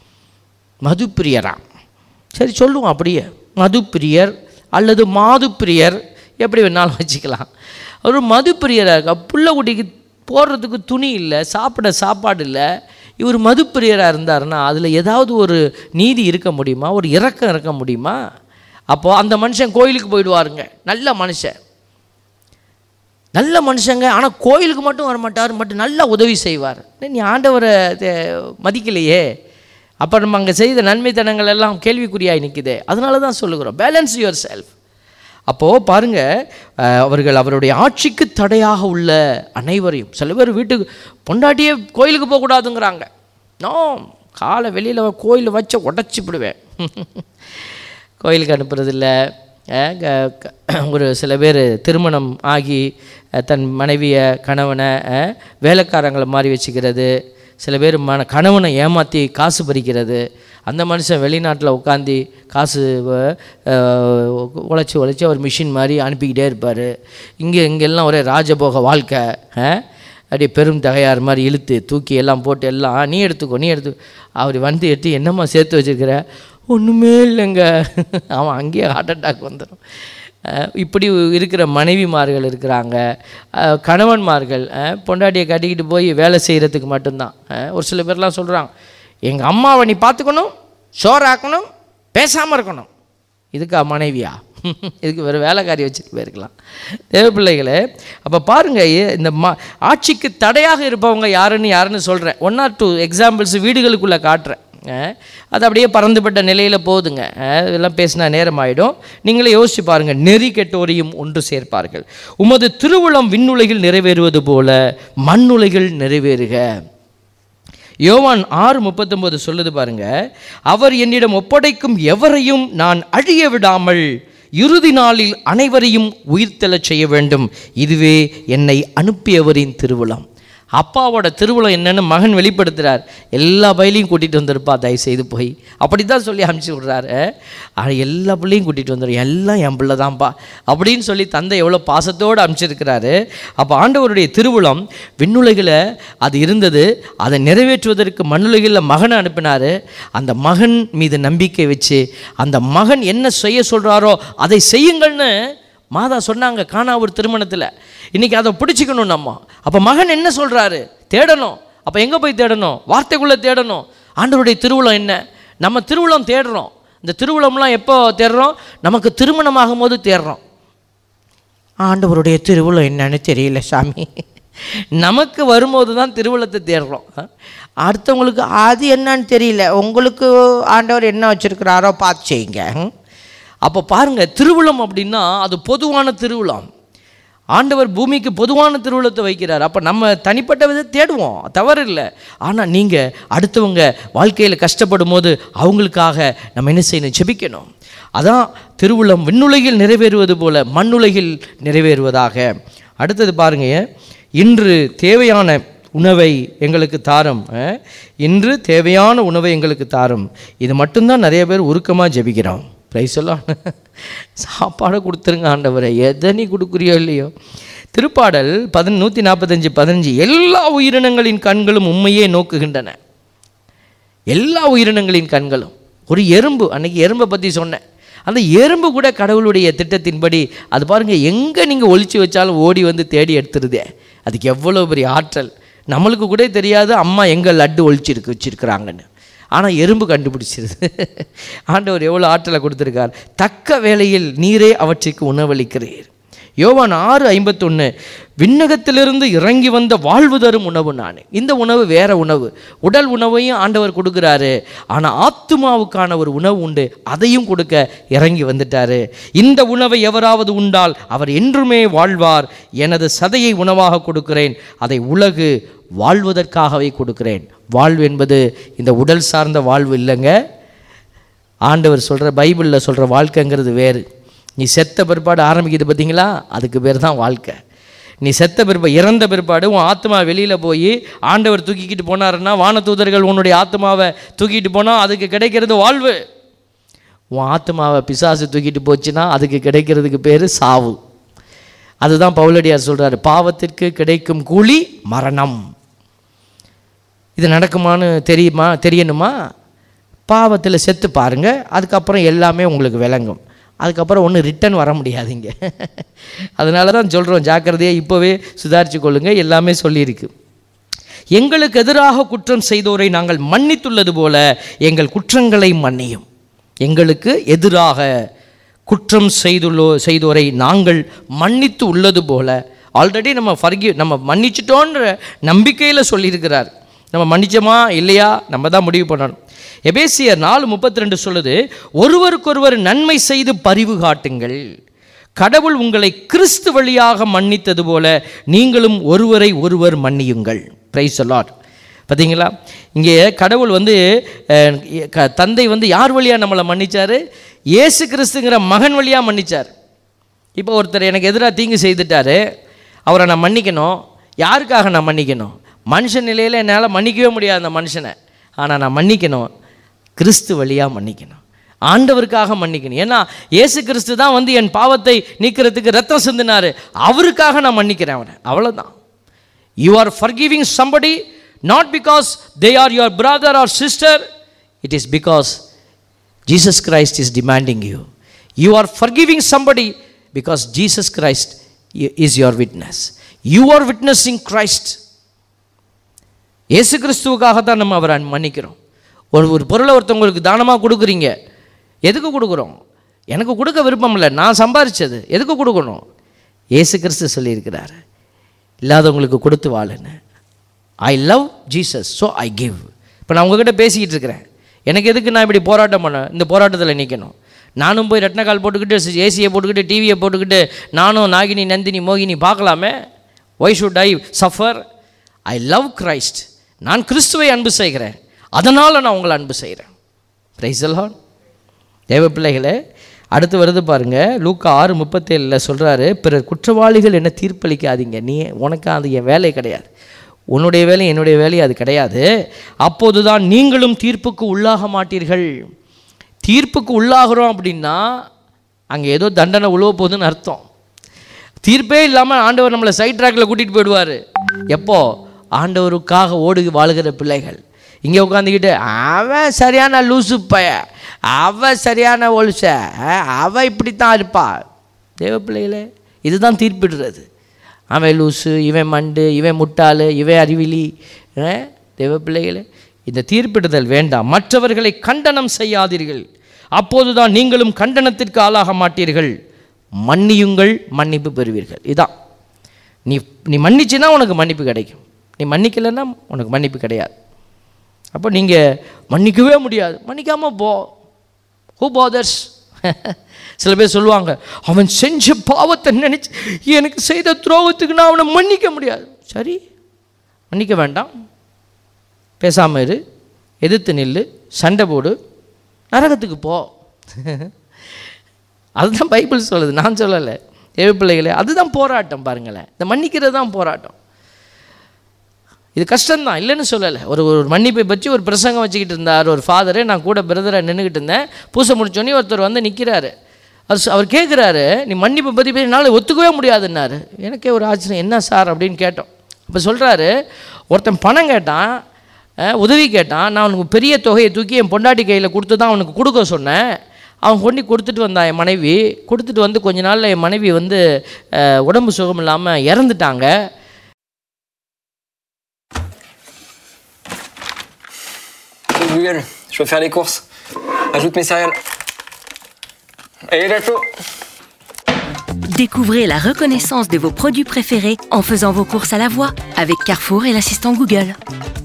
மது பிரியரா சரி சொல்லுவோம் அப்படியே மது பிரியர் அல்லது மாது பிரியர் எப்படி வேணாலும் வச்சுக்கலாம் ஒரு மது பிரியராக இருக்கா புள்ள குட்டிக்கு போடுறதுக்கு துணி இல்லை சாப்பிட சாப்பாடு இல்லை இவர் மது பிரியராக இருந்தாருன்னா அதில் ஏதாவது ஒரு நீதி இருக்க முடியுமா ஒரு இரக்கம் இருக்க முடியுமா அப்போது அந்த மனுஷன் கோயிலுக்கு போயிடுவாருங்க நல்ல மனுஷன் நல்ல மனுஷங்க ஆனால் கோயிலுக்கு மட்டும் வர மாட்டார் மட்டும் நல்லா உதவி செய்வார் நீ ஆண்டவரை தே- மதிக்கலையே அப்போ நம்ம அங்கே செய்த நன்மைத்தனங்கள் எல்லாம் கேள்விக்குறியாய் நிற்குதே அதனால தான் சொல்லுகிறோம் பேலன்ஸ் யுவர் செல்ஃப் அப்போது பாருங்கள் அவர்கள் அவருடைய ஆட்சிக்கு தடையாக உள்ள அனைவரையும் சில பேர் வீட்டுக்கு பொண்டாட்டியே கோயிலுக்கு போகக்கூடாதுங்கிறாங்க நோ காலை வெளியில் கோயில் வச்சு உடச்சி விடுவேன் கோயிலுக்கு அனுப்புறதில்ல அஹ் க- க- ஒரு சில பேர் திருமணம் ஆகி அஹ் தன் மனைவியை கணவனை அஹ் வேலைக்காரங்களை மாதிரி வச்சுக்கிறது சில பேர் மன கணவனை ஏமாற்றி காசு பறிக்கிறது அந்த மனுஷன் வெளிநாட்டில் உட்காந்து காசு வ- அஹ் உழைச்சி உழைச்சி அவர் மிஷின் மாதிரி அனுப்பிக்கிட்டே இருப்பார் இங்கே இங்கெல்லாம் ஒரே ராஜபோக வாழ்க்கை அஹ் அப்படியே பெரும் தகையார் மாதிரி இழுத்து தூக்கி எல்லாம் போட்டு எல்லாம் நீ எடுத்துக்கோ நீ எடுத்து அவர் வந்து எடுத்து என்னம்மா சேர்த்து வச்சிருக்கிற ஒன்றுமே இல்லைங்க அவன் அங்கேயே ஹார்ட் அட்டாக் வந்துடும் அஹ் இப்படி இருக்கிற மனைவிமார்கள் இருக்கிறாங்க அஹ் கணவன்மார்கள் அஹ் பொண்டாட்டியை கட்டிக்கிட்டு போய் வேலை செய்கிறதுக்கு மட்டும்தான் அஹ் ஒரு சில பேர்லாம் சொல்கிறாங்க எங்கள் அம்மாவை நீ பார்த்துக்கணும் சோறாக்கணும் பேசாமல் இருக்கணும் இதுக்கா மனைவியா இதுக்கு வேறு வேலைக்காரி வச்சுட்டு போயிருக்கலாம் தேவ பிள்ளைகளே அப்போ பாருங்கள் இந்த மா ஆட்சிக்கு தடையாக இருப்பவங்க யாருன்னு யாருன்னு சொல்கிறேன் ஒன் ஆர் டூ எக்ஸாம்பிள்ஸ் வீடுகளுக்குள்ளே காட்டுறேன் அஹ், அது அப்படியே பறந்துபட்ட நிலையில் போகுதுங்க அஹ், இதெல்லாம் பேசினா நேரம் ஆகிடும் நீங்களே யோசிச்சு பாருங்கள் நெறி கெட்டோரையும் ஒன்று சேர்ப்பார்கள் உமது திருவுளம் விண்ணுலகில் நிறைவேறுவது போல மண்ணுலகில் நிறைவேறுக யோவான் ஆறு முப்பத்தொம்போது சொல்லுது பாருங்க அவர் என்னிடம் ஒப்படைக்கும் எவரையும் நான் அழிய விடாமல் இறுதி நாளில் அனைவரையும் உயிர்த்தெழச் செய்ய வேண்டும் இதுவே என்னை அனுப்பியவரின் திருவுளம் அப்பாவோட திருவிழம் என்னன்னு மகன் வெளிப்படுத்துகிறார் எல்லா பயிலையும் கூட்டிகிட்டு வந்திருப்பா தயவு செய்து போய் அப்படி தான் சொல்லி அனுப்பிச்சி விட்றாரு ஆனால் எல்லா பிள்ளையும் கூட்டிகிட்டு வந்துடும் எல்லாம் என் பிள்ளை தான்ப்பா அப்படின்னு சொல்லி தந்தை எவ்வளோ பாசத்தோடு அனுப்பிச்சிருக்கிறாரு அப்போ ஆண்டவருடைய திருவுளம் விண்ணுலகில் அது இருந்தது அதை நிறைவேற்றுவதற்கு மண்ணுலகில் மகனை அனுப்பினார் அந்த மகன் மீது நம்பிக்கை வச்சு அந்த மகன் என்ன செய்ய சொல்கிறாரோ அதை செய்யுங்கள்னு மாதா சொன்னாங்க காணா ஒரு திருமணத்தில் இன்றைக்கி அதை பிடிச்சிக்கணும் நம்ம அப்போ மகன் என்ன சொல்கிறாரு தேடணும் அப்போ எங்கே போய் தேடணும் வார்த்தைக்குள்ளே தேடணும் ஆண்டவருடைய திருவிழம் என்ன நம்ம திருவிழம் தேடுறோம் இந்த திருவிழம்லாம் எப்போ தேடுறோம் நமக்கு திருமணமாகும் போது தேடுறோம் ஆண்டவருடைய திருவிழம் என்னன்னு தெரியல சாமி நமக்கு வரும்போது தான் திருவிழத்தை தேடுறோம் அடுத்தவங்களுக்கு அது என்னன்னு தெரியல உங்களுக்கு ஆண்டவர் என்ன வச்சுருக்கிறாரோ பார்த்து செய்யுங்க அப்போ பாருங்கள் திருவிழம் அப்படின்னா அது பொதுவான திருவிழம் ஆண்டவர் பூமிக்கு பொதுவான திருவிழத்தை வைக்கிறார் அப்போ நம்ம தனிப்பட்ட விதத்தை தேடுவோம் தவறு இல்லை ஆனால் நீங்கள் அடுத்தவங்க வாழ்க்கையில் கஷ்டப்படும் போது அவங்களுக்காக நம்ம என்ன செய்யணும் ஜெபிக்கணும் அதான் திருவுளம் விண்ணுலகில் நிறைவேறுவது போல மண்ணுலகில் நிறைவேறுவதாக அடுத்தது பாருங்க இன்று தேவையான உணவை எங்களுக்கு தாரும் அஹ், இன்று தேவையான உணவை எங்களுக்கு தாரும் இது மட்டும்தான் நிறைய பேர் உருக்கமாக ஜெபிக்கிறோம் ப்ரைஸ் எல்லாம் சாப்பாடை கொடுத்துருங்க ஆண்டவரை எதை நீ கொடுக்குறியோ இல்லையோ திருப்பாடல் பதின நூற்றி நாற்பத்தஞ்சு பதினஞ்சு எல்லா உயிரினங்களின் கண்களும் உண்மையே நோக்குகின்றன எல்லா உயிரினங்களின் கண்களும் ஒரு எறும்பு அன்னைக்கு எறும்பை பற்றி சொன்னேன் அந்த எறும்பு கூட கடவுளுடைய திட்டத்தின்படி அது பாருங்கள் எங்கே நீங்கள் ஒளிச்சு வச்சாலும் ஓடி வந்து தேடி எடுத்துருதே அதுக்கு எவ்வளோ பெரிய ஆற்றல் நம்மளுக்கு கூட தெரியாது அம்மா எங்கே லட்டு ஒழிச்சிருக்கு வச்சுருக்குறாங்கன்னு ஆனால் எறும்பு கண்டுபிடிச்சிருது ஆண்டவர் எவ்வளோ ஆற்றலை கொடுத்துருக்கார் தக்க வேளையில் நீரே அவற்றுக்கு உணவளிக்கிறீர் யோவான் ஆறு ஐம்பத்தொன்று விண்ணகத்திலிருந்து இறங்கி வந்த வாழ்வு தரும் உணவு நான் இந்த உணவு வேற உணவு உடல் உணவையும் ஆண்டவர் கொடுக்குறாரு ஆனால் ஆத்துமாவுக்கான ஒரு உணவு உண்டு அதையும் கொடுக்க இறங்கி வந்துட்டாரு இந்த உணவை எவராவது உண்டால் அவர் என்றுமே வாழ்வார் எனது சதையை உணவாக கொடுக்கிறேன் அதை உலகு வாழ்வதற்காகவே கொடுக்கிறேன் வாழ்வு என்பது இந்த உடல் சார்ந்த வாழ்வு இல்லைங்க ஆண்டவர் சொல்கிற பைபிளில் சொல்கிற வாழ்க்கைங்கிறது வேறு நீ செத்த பிற்பாடு ஆரம்பிக்குது பார்த்தீங்களா அதுக்கு பேர் தான் வாழ்க்கை நீ செத்த பிற்பாடு இறந்த பிற்பாடு உன் ஆத்மா வெளியில் போய் ஆண்டவர் தூக்கிக்கிட்டு போனாருன்னா வானதூதர்கள் உன்னுடைய ஆத்மாவை தூக்கிட்டு போனால் அதுக்கு கிடைக்கிறது வாழ்வு உன் ஆத்மாவை பிசாசு தூக்கிட்டு போச்சுன்னா அதுக்கு கிடைக்கிறதுக்கு பேர் சாவு அதுதான் பவுலடியார் சொல்கிறாரு பாவத்திற்கு கிடைக்கும் கூலி மரணம் இது நடக்குமான்னு தெரியுமா தெரியணுமா பாவத்தில் செத்து பாருங்க அதுக்கப்புறம் எல்லாமே உங்களுக்கு விளங்கும் அதுக்கப்புறம் ஒன்றும் ரிட்டன் வர முடியாதுங்க அதனால தான் சொல்கிறோம் ஜாக்கிரதையாக இப்போவே சுதாரித்து கொள்ளுங்க எல்லாமே சொல்லியிருக்கு எங்களுக்கு எதிராக குற்றம் செய்தோரை நாங்கள் மன்னித்துள்ளது போல எங்கள் குற்றங்களை மன்னியும் எங்களுக்கு எதிராக குற்றம் செய்துள்ளோ செய்தோரை நாங்கள் மன்னித்து உள்ளது போல ஆல்ரெடி நம்ம ஃபர்கி நம்ம மன்னிச்சிட்டோன்ற நம்பிக்கையில் சொல்லியிருக்கிறார் நம்ம மன்னிச்சோமா இல்லையா நம்ம தான் முடிவு பண்ணணும் எபேசியர் நாலு முப்பத்தி ரெண்டு சொல்லுது ஒருவருக்கொருவர் நன்மை செய்து பரிவு காட்டுங்கள் கடவுள் உங்களை கிறிஸ்து வழியாக மன்னித்தது போல நீங்களும் ஒருவரை ஒருவர் மன்னியுங்கள் பிரைஸ் லாட் பார்த்தீங்களா இங்கே கடவுள் வந்து அஹ், க- தந்தை வந்து யார் வழியாக நம்மளை மன்னிச்சாரு இயேசு கிறிஸ்துங்கிற மகன் வழியாக மன்னிச்சார் இப்போ ஒருத்தர் எனக்கு எதிராக தீங்கு செய்துட்டாரு அவரை நான் மன்னிக்கணும் யாருக்காக நான் மன்னிக்கணும் மனுஷன் நிலையில் என்னால் மன்னிக்கவே முடியாது அந்த மனுஷனை ஆனால் நான் மன்னிக்கணும் கிறிஸ்து வழியாக மன்னிக்கணும் ஆண்டவருக்காக மன்னிக்கணும் ஏன்னா இயேசு கிறிஸ்து தான் வந்து என் பாவத்தை நீக்கிறதுக்கு ரத்தம் சிந்தினாரு அவருக்காக நான் மன்னிக்கிறேன் அவனை அவ்வளோதான் you are forgiving somebody not because they are your brother or sister it is because Jesus Christ is demanding you you are forgiving somebody because Jesus Christ is your witness you are witnessing Christ இயேசு கிறிஸ்துவுக்காக தான் நம்ம அவரை மன்னிக்கிறோம் ஒரு ஒரு பொருளை ஒருத்தவங்களுக்கு தானமாக கொடுக்குறீங்க எதுக்கு கொடுக்குறோம் எனக்கு கொடுக்க விருப்பம் இல்லை நான் சம்பாரிச்சது எதுக்கு கொடுக்கணும் இயேசு கிறிஸ்து சொல்லியிருக்கிறார் இல்லாதவங்களுக்கு கொடுத்து வாழுன்னு I love Jesus so I give இப்போ நான் உங்ககிட்ட பேசிக்கிட்டு இருக்கிறேன் எனக்கு எதுக்கு நான் இப்படி போராட்டம் பண்ண இந்த போராட்டத்தில் நிற்கணும் நானும் போய் ரெட்னக்கால் போட்டுக்கிட்டு ஏசியை போட்டுக்கிட்டு டிவியை போட்டுக்கிட்டு நானும் நாகினி நந்தினி மோகினி பார்க்கலாமே why should I suffer I love Christ நான் கிறிஸ்துவை அன்பு செய்கிறேன் அதனால் நான் உங்களை அன்பு செய்கிறேன் பிரைஸ் எல்லாம் தேவ பிள்ளைகளே அடுத்து வருது பாருங்க லூக்கா ஆறு முப்பத்தேழில் சொல்கிறாரு பிறர் குற்றவாளிகள் என்ன தீர்ப்பளிக்காதீங்க நீ உனக்கு அது என் வேலை கிடையாது உன்னுடைய வேலை என்னுடைய வேலை அது கிடையாது அப்போதுதான் நீங்களும் தீர்ப்புக்கு உள்ளாக மாட்டீர்கள் தீர்ப்புக்கு உள்ளாகிறோம் அப்படின்னா அங்கே ஏதோ தண்டனை உழுவ போகுதுன்னு அர்த்தம் தீர்ப்பே இல்லாமல் ஆண்டவர் நம்மளை சைட் ட்ராக்கில் கூட்டிகிட்டு போயிடுவார் எப்போ ஆண்டவருக்காக ஓடு வாழுகிற பிள்ளைகள் இங்கே உட்காந்துக்கிட்டு அவன் சரியான லூசு பைய அவன் சரியான ஒழுச அவன் இப்படித்தான் இருப்பா தேவ பிள்ளைகளே இதுதான் தீர்ப்பிடுறது அவன் லூசு இவன் மண்டு இவன் முட்டாள் இவன் அறிவிலி அஹ், தேவ பிள்ளைகளே இந்த தீர்ப்பிடுதல் வேண்டாம் மற்றவர்களை கண்டனம் செய்யாதீர்கள் அப்போதுதான் நீங்களும் கண்டனத்திற்கு ஆளாக மாட்டீர்கள் மன்னியுங்கள் மன்னிப்பு பெறுவீர்கள் இதான் நீ நீ மன்னிச்சின்னா உனக்கு மன்னிப்பு கிடைக்கும் நீ மன்னிக்கலைன்னா உனக்கு மன்னிப்பு கிடையாது அப்போ நீங்கள் மன்னிக்கவே முடியாது மன்னிக்காமல் போ ஹூ பாதர்ஸ் சில பேர் சொல்லுவாங்க அவன் செஞ்ச பாவத்தை நினச்சி எனக்கு செய்த துரோகத்துக்கு நான் அவனை மன்னிக்க முடியாது சரி மன்னிக்க வேண்டாம் பேசாமல் இரு எதிர்த்து நில்லு சண்டை போடு நரகத்துக்கு போ அதுதான் பைபிள் சொல்லுது நான் சொல்லலை தேவ பிள்ளைகளே அதுதான் போராட்டம் பாருங்களேன் இந்த மன்னிக்கிறது தான் போராட்டம் இது கஷ்டம்தான் இல்லைன்னு சொல்லலை ஒரு ஒரு மன்னிப்பை பற்றி ஒரு பிரசங்கம் வச்சுக்கிட்டு இருந்தார் ஒரு ஃபாதரு நான் கூட பிரதராக நின்றுக்கிட்டு இருந்தேன் பூசை முடிச்சோடனே ஒருத்தர் வந்து நிற்கிறாரு அவர் சொ- அவர் கேட்குறாரு நீ மன்னிப்பை பற்றி பேசி என்னால் ஒத்துக்கவே முடியாதுன்னாரு எனக்கே ஒரு ஆச்சரியம் என்ன சார் அப்படின்னு கேட்டோம் அப்போ சொல்கிறாரு ஒருத்தன் பணம் கேட்டான் அஹ், உதவி கேட்டான் நான் அவனுக்கு பெரிய தொகையை தூக்கி என் பொண்டாட்டி கையில் கொடுத்து தான் அவனுக்கு கொடுக்க சொன்னேன் அவன் கொண்டு கொடுத்துட்டு வந்தான் என் மனைவி கொடுத்துட்டு வந்து கொஞ்ச நாளில் என் மனைவி வந்து அஹ், உடம்பு சுகம் இல்லாமல் இறந்துட்டாங்க Google, je veux faire les courses. Ajoute mes céréales. Et la chaud Découvrez la reconnaissance de vos produits préférés en faisant vos courses à la voix avec Carrefour et l'assistant Google.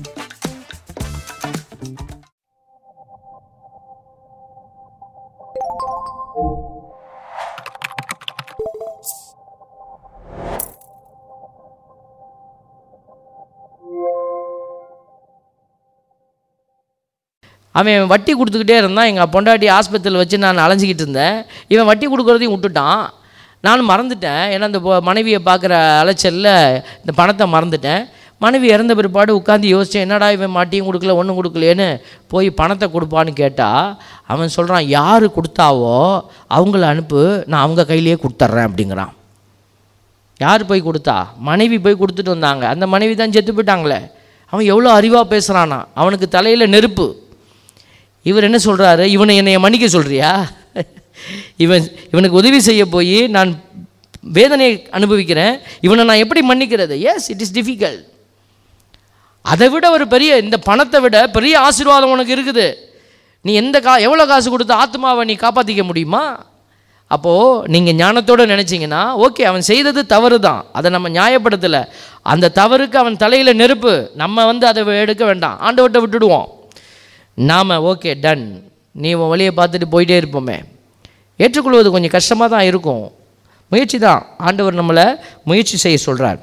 அவன் வட்டி கொடுத்துக்கிட்டே இருந்தான் எங்கள் பொண்டாட்டி ஆஸ்பத்திரியில் வச்சு நான் அலைஞ்சிக்கிட்டு இருந்தேன் இவன் வட்டி கொடுக்குறதையும் விட்டுட்டான் நானும் மறந்துட்டேன் ஏன்னா இந்த பொ- மனைவியை பார்க்குற அலைச்சலில் இந்த பணத்தை மறந்துட்டேன் மனைவி இறந்த பிற்பாடு உட்காந்து யோசித்தேன் என்னடா இவன் மாட்டியும் கொடுக்கல ஒன்றும் கொடுக்கலையேன்னு போய் பணத்தை கொடுப்பான்னு கேட்டால் அவன் சொல்கிறான் யார் கொடுத்தாவோ அவங்கள அனுப்பு நான் அவங்க கையிலேயே கொடுத்துட்றேன் அப்படிங்கிறான் யார் போய் கொடுத்தா மனைவி போய் கொடுத்துட்டு வந்தாங்க அந்த மனைவி தான் செத்து போயிட்டாங்களே அவன் எவ்வளோ அறிவாக பேசுகிறானா அவனுக்கு தலையில் நெருப்பு இவர் என்ன சொல்கிறாரு இவனை என்னைய மன்னிக்க சொல்கிறியா இவன் இவனுக்கு உதவி செய்ய போய் நான் வேதனையை அனுபவிக்கிறேன் இவனை நான் எப்படி மன்னிக்கிறது எஸ் இட் இஸ் டிஃபிகல்ட் அதை விட ஒரு பெரிய இந்த பணத்தை விட பெரிய ஆசீர்வாதம் உனக்கு இருக்குது நீ எந்த கா எவ்வளோ காசு கொடுத்து ஆத்மாவை நீ காப்பாற்றிக்க முடியுமா அப்போது நீங்கள் ஞானத்தோடு நினச்சிங்கன்னா ஓகே அவன் செய்தது தவறு தான் அதை நம்ம நியாயப்படுத்தலை அந்த தவறுக்கு அவன் தலையில் நெருப்பு நம்ம வந்து அதை எடுக்க வேண்டாம் ஆண்டவர்கிட்ட விட்டுடுவோம் நாம் ஓகே டன் நீ உன் வழியை பார்த்துட்டு போயிட்டே இருப்போமே ஏற்றுக்கொள்வது கொஞ்சம் கஷ்டமாக தான் இருக்கும் முயற்சி தான் ஆண்டவர் நம்மளை முயற்சி செய்ய சொல்கிறார்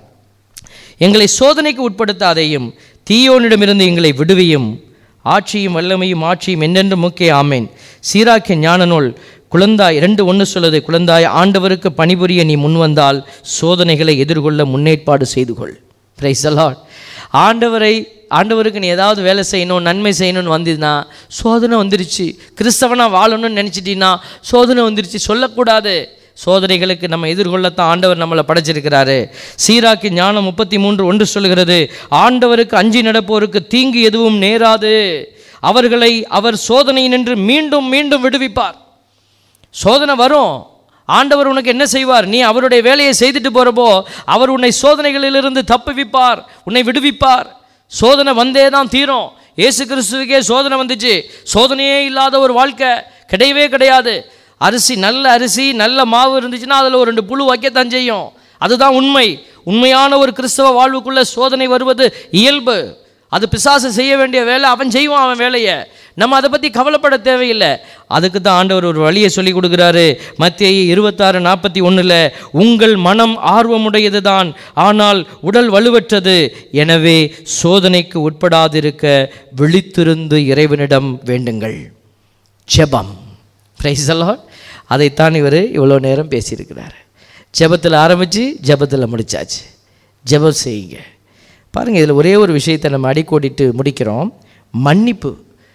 எங்களை சோதனைக்கு உட்படுத்தாதையும் தீயோனிடமிருந்து எங்களை விடுவியும் ஆட்சியும் வல்லமையும் ஆட்சியும் என்னென்று முக்கிய ஆமேன் சீராக்கிய ஞான நூல் குழந்தாய் ரெண்டு ஒன்று சொல்லுது குழந்தாய் ஆண்டவருக்கு பணிபுரிய நீ முன்வந்தால் சோதனைகளை எதிர்கொள்ள முன்னேற்பாடு செய்து கொள் பிரைஸ் லார்ட் ஆண்டவரை ஆண்டவருக்கு நீ ஏதாவது வேலை செய்யணும் நன்மை செய்யணும்னு வந்ததுன்னா சோதனை வந்துருச்சு கிறிஸ்தவனாக வாழணும்னு நினச்சிட்டீங்கன்னா சோதனை வந்துருச்சு சொல்லக்கூடாது சோதனைகளுக்கு நம்ம எதிர்கொள்ளத்தான் ஆண்டவர் நம்மளை படைச்சிருக்கிறாரு சீராக்கி ஞானம் முப்பத்தி மூன்று ஒன்று சொல்கிறது ஆண்டவருக்கு அஞ்சி நடப்போருக்கு தீங்கு எதுவும் நேராது அவர்களை அவர் சோதனை நின்று மீண்டும் மீண்டும் விடுவிப்பார் சோதனை வரும் ஆண்டவர் உனக்கு என்ன செய்வார் நீ அவருடைய வேலையை செய்துட்டு போகிறப்போ அவர் உன்னை சோதனைகளிலிருந்து தப்புவிப்பார் உன்னை விடுவிப்பார் சோதனை வந்தே தான் தீரும் இயேசு கிறிஸ்துவுக்கே சோதனை வந்துச்சு சோதனையே இல்லாத ஒரு வாழ்க்கை கிடையவே கிடையாது அரிசி நல்ல அரிசி நல்ல மாவு இருந்துச்சுன்னா அதில் ஒரு ரெண்டு புழு வைக்கத்தான் செய்யும் அதுதான் உண்மை உண்மையான ஒரு கிறிஸ்தவ வாழ்வுக்குள்ள சோதனை வருவது இயல்பு அது பிசாசு செய்ய வேண்டிய வேலை அவன் செய்வான் அவன் வேலையை நம்ம அதை பற்றி கவலைப்பட தேவையில்லை அதுக்கு தான் ஆண்டவர் ஒரு வழியை சொல்லி கொடுக்குறாரு மத்திய இருபத்தாறு நாற்பத்தி ஒன்றில் உங்கள் மனம் ஆர்வமுடையது தான் ஆனால் உடல் வலுவற்றது எனவே சோதனைக்கு உட்படாதிருக்க விழித்திருந்து இறைவனிடம் வேண்டுங்கள் ஜெபம் பிரைஸ் எல்லாம் அதைத்தான் இவர் இவ்வளோ நேரம் பேசியிருக்கிறார் ஜெபத்தில் ஆரம்பித்து ஜெபத்தில் முடிச்சாச்சு ஜெபம் செய்யுங்க பாருங்கள் இதில் ஒரே ஒரு விஷயத்தை நம்ம அடிக்கோடிட்டு முடிக்கிறோம் மன்னிப்பு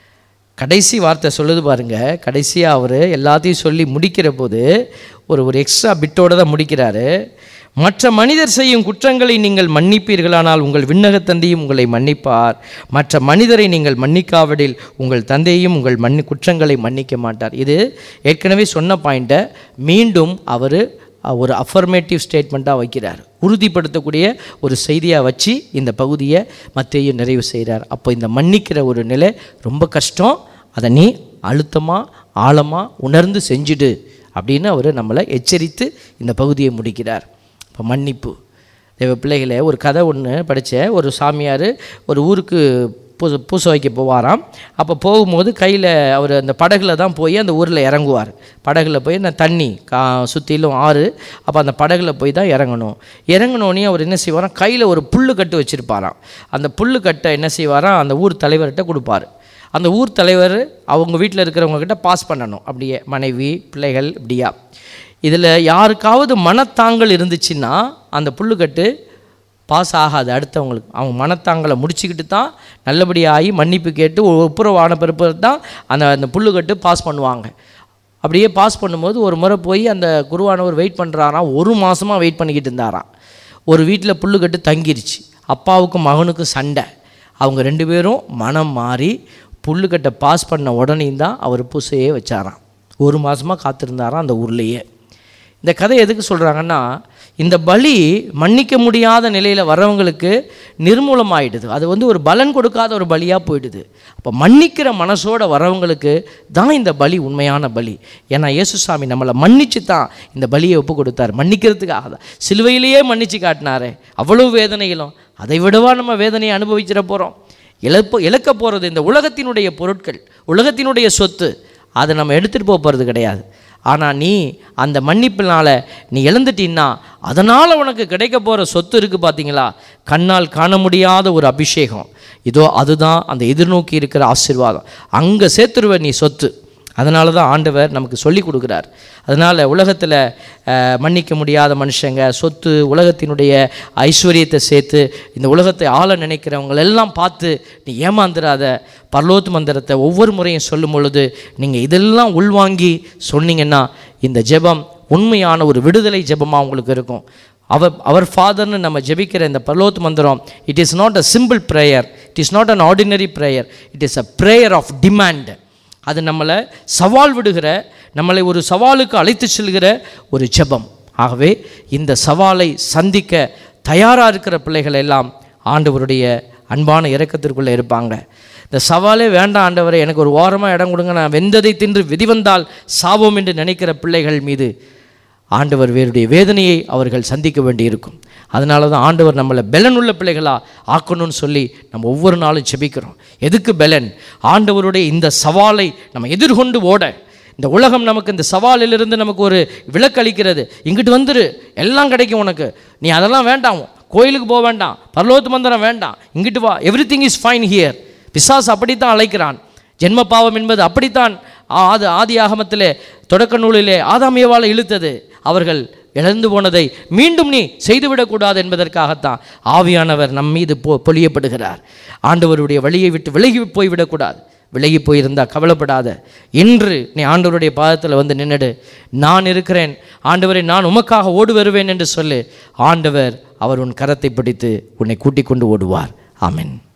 கடைசி வார்த்தை சொல்லுது பாருங்க கடைசியாக அவர் எல்லாத்தையும் சொல்லி முடிக்கிற போது ஒரு ஒரு எக்ஸ்ட்ரா பிட்டோட தான் முடிக்கிறாரு மற்ற மனிதர் செய்யும் குற்றங்களை நீங்கள் மன்னிப்பீர்களானால் உங்கள் விண்ணகத் தந்தையும் உங்களை மன்னிப்பார் மற்ற மனிதரை நீங்கள் மன்னிக்காவிடில் உங்கள் தந்தையும் உங்கள் மன்னி குற்றங்களை மன்னிக்க மாட்டார் இது ஏற்கனவே சொன்ன பாயிண்ட்டை மீண்டும் அவர் ஒரு அஃபர்மேட்டிவ் ஸ்டேட்மெண்ட்டாக வைக்கிறார் உறுதிப்படுத்தக்கூடிய ஒரு செய்தியாக வச்சு இந்த பகுதியை மத்தையும் நிறைவு செய்கிறார் அப்போ இந்த மன்னிக்கிற ஒரு நிலை ரொம்ப கஷ்டம் அதை நீ அழுத்தமாக ஆழமாக உணர்ந்து செஞ்சுடு அப்படின்னு அவர் நம்மளை எச்சரித்து இந்த பகுதியை முடிக்கிறார் இப்போ மன்னிப்பு தேவ பிள்ளைகளே ஒரு கதை ஒன்று படித்தேன் ஒரு சாமியார் ஒரு ஊருக்கு பூச பூசை வைக்க போவாராம் அப்போ போகும்போது கையில் அவர் அந்த படகுல தான் போய் அந்த ஊரில் இறங்குவார் படகுல போய் அந்த தண்ணி கா சுற்றிலும் ஆறு அப்போ அந்த படகுல போய் தான் இறங்கணும் இறங்கினோடனே அவர் என்ன செய்வாராம் கையில் ஒரு புல்லு கட்டு வச்சுருப்பாராம் அந்த புல்லு கட்டை என்ன செய்வாராம் அந்த ஊர் தலைவர்கிட்ட கொடுப்பாரு அந்த ஊர் தலைவர் அவங்க வீட்டில் இருக்கிறவங்க கிட்ட பாஸ் பண்ணணும் அப்படியே மனைவி பிள்ளைகள் இப்படியா இதில் யாருக்காவது மனத்தாங்கல் இருந்துச்சுன்னா அந்த புல்லுக்கட்டு பாஸ் ஆகாது அடுத்தவங்களுக்கு அவங்க மனத்தாங்கலை முடிச்சுக்கிட்டு தான் நல்லபடியாகி மன்னிப்பு கேட்டு ஒப்புரவான பிறப்பு தான் அந்த அந்த புல்லுக்கட்டு பாஸ் பண்ணுவாங்க அப்படியே பாஸ் பண்ணும்போது ஒரு முறை போய் அந்த குருவானவர் வெயிட் பண்ணுறாராம் ஒரு மாதமாக வெயிட் பண்ணிக்கிட்டு இருந்தாராம் ஒரு வீட்டில் புல்லுக்கட்டு தங்கிருச்சு அப்பாவுக்கும் மகனுக்கும் சண்டை அவங்க ரெண்டு பேரும் மனம் மாறி புல்லுக்கட்டை பாஸ் பண்ண உடனே தான் அவர் பூசையே வச்சாராம் ஒரு மாதமாக காத்திருந்தாராம் அந்த ஊர்லேயே இந்த கதை எதுக்கு சொல்கிறாங்கன்னா இந்த பலி மன்னிக்க முடியாத நிலையில் வர்றவங்களுக்கு நிர்மூலமாயிடுது அது வந்து ஒரு பலன் கொடுக்காத ஒரு பலியாக போயிடுது அப்போ மன்னிக்கிற மனசோட வரவங்களுக்கு தான் இந்த பலி உண்மையான பலி ஏன்னா இயேசுசாமி நம்மளை மன்னிச்சு தான் இந்த பலியை ஒப்பு கொடுத்தார் மன்னிக்கிறதுக்காக தான் சிலுவையிலேயே மன்னிச்சு காட்டினாரே அவ்வளோ வேதனைகளும் அதை விடவா நம்ம வேதனையை அனுபவிச்சிட போகிறோம் இழப்பு இழக்க போகிறது இந்த உலகத்தினுடைய பொருட்கள் உலகத்தினுடைய சொத்து அதை நம்ம எடுத்துகிட்டு போக போகிறது கிடையாது ஆனால் நீ அந்த மன்னிப்பினால் நீ இழந்துட்டீன்னா அதனால் உனக்கு கிடைக்க போகிற சொத்து இருக்குது பார்த்தீங்களா கண்ணால் காண முடியாத ஒரு அபிஷேகம் இதோ அதுதான் அந்த எதிர்நோக்கி இருக்கிற ஆசீர்வாதம் அங்கே சேர்த்துருவ நீ சொத்து அதனால தான் ஆண்டவர் நமக்கு சொல்லி கொடுக்குறார் அதனால் உலகத்தில் அஹ், மன்னிக்க முடியாத மனுஷங்க சொத்து உலகத்தினுடைய ஐஸ்வர்யத்தை சேர்த்து இந்த உலகத்தை ஆள நினைக்கிறவங்க எல்லாம் பார்த்து நீ ஏமாந்துடாத பரலோத்து மந்திரத்தை ஒவ்வொரு முறையும் சொல்லும் பொழுது நீங்கள் இதெல்லாம் உள்வாங்கி சொன்னீங்கன்னா இந்த ஜெபம் உண்மையான ஒரு விடுதலை ஜெபமாக உங்களுக்கு இருக்கும் அவர் அவர் ஃபாதர்னு நம்ம ஜெபிக்கிற இந்த பரலோத்து மந்திரம் it is not a simple prayer it is not an ordinary prayer it is a prayer of demand அது நம்மளை சவால் விடுகிற நம்மளை ஒரு சவாலுக்கு அழைத்து செல்கிற ஒரு ஜெபம் ஆகவே இந்த சவாலை சந்திக்க தயாராக இருக்கிற பிள்ளைகள் எல்லாம் ஆண்டவருடைய அன்பான இரக்கத்திற்குள்ளே இருப்பாங்க இந்த சவாலே வேண்டாம் ஆண்டவரை எனக்கு ஒரு ஓரமாக இடம் கொடுங்க நான் வெந்ததை தின்று விதி வந்தால் சாவோம் என்று நினைக்கிற பிள்ளைகள் மீது ஆண்டவர் வேறுடைய வேதனையை அவர்கள் சந்திக்க வேண்டியிருக்கும் அதனால தான் ஆண்டவர் நம்மளை பெலன் உள்ள பிள்ளைகளா ஆக்கணும்னு சொல்லி நம்ம ஒவ்வொரு நாளும் செபிக்கிறோம் எதுக்கு பெலன் ஆண்டவருடைய இந்த சவாலை நம்ம எதிர்கொண்டு ஓட இந்த உலகம் நமக்கு இந்த சவாலிலிருந்து நமக்கு ஒரு விலக்களிக்கிறது இங்கிட்டு வந்துரு எல்லாம் கிடைக்கும் உனக்கு நீ அதெல்லாம் வேண்டாம் கோயிலுக்கு போக வேண்டாம் பரலோத்து மந்திரம் வேண்டாம் இங்கிட்டு வா everything is fine here பிசாஸ் அப்படித்தான் அழைக்கிறான் ஜென்ம பாவம் என்பது அப்படித்தான் ஆ- அது ஆதி ஆகமத்திலே தொடக்க நூலிலே ஆதாமியவாளை இழுத்தது அவர்கள் இழந்து போனதை மீண்டும் நீ செய்துவிடக்கூடாது என்பதற்காகத்தான் ஆவியானவர் நம் மீது பொ பொழியப்படுகிறார் ஆண்டவருடைய வழியை விட்டு விலகி போய்விடக்கூடாது விலகி போயிருந்தா கவலைப்படாத இன்று நீ ஆண்டவருடைய பாதத்தில் வந்து நின்னுடு நான் இருக்கிறேன் ஆண்டவரை நான் உமக்காக ஓடு வருவேன் என்று சொல்லு ஆண்டவர் அவர் உன் கரத்தை பிடித்து உன்னை கூட்டிக் கொண்டு ஓடுவார் ஆமென்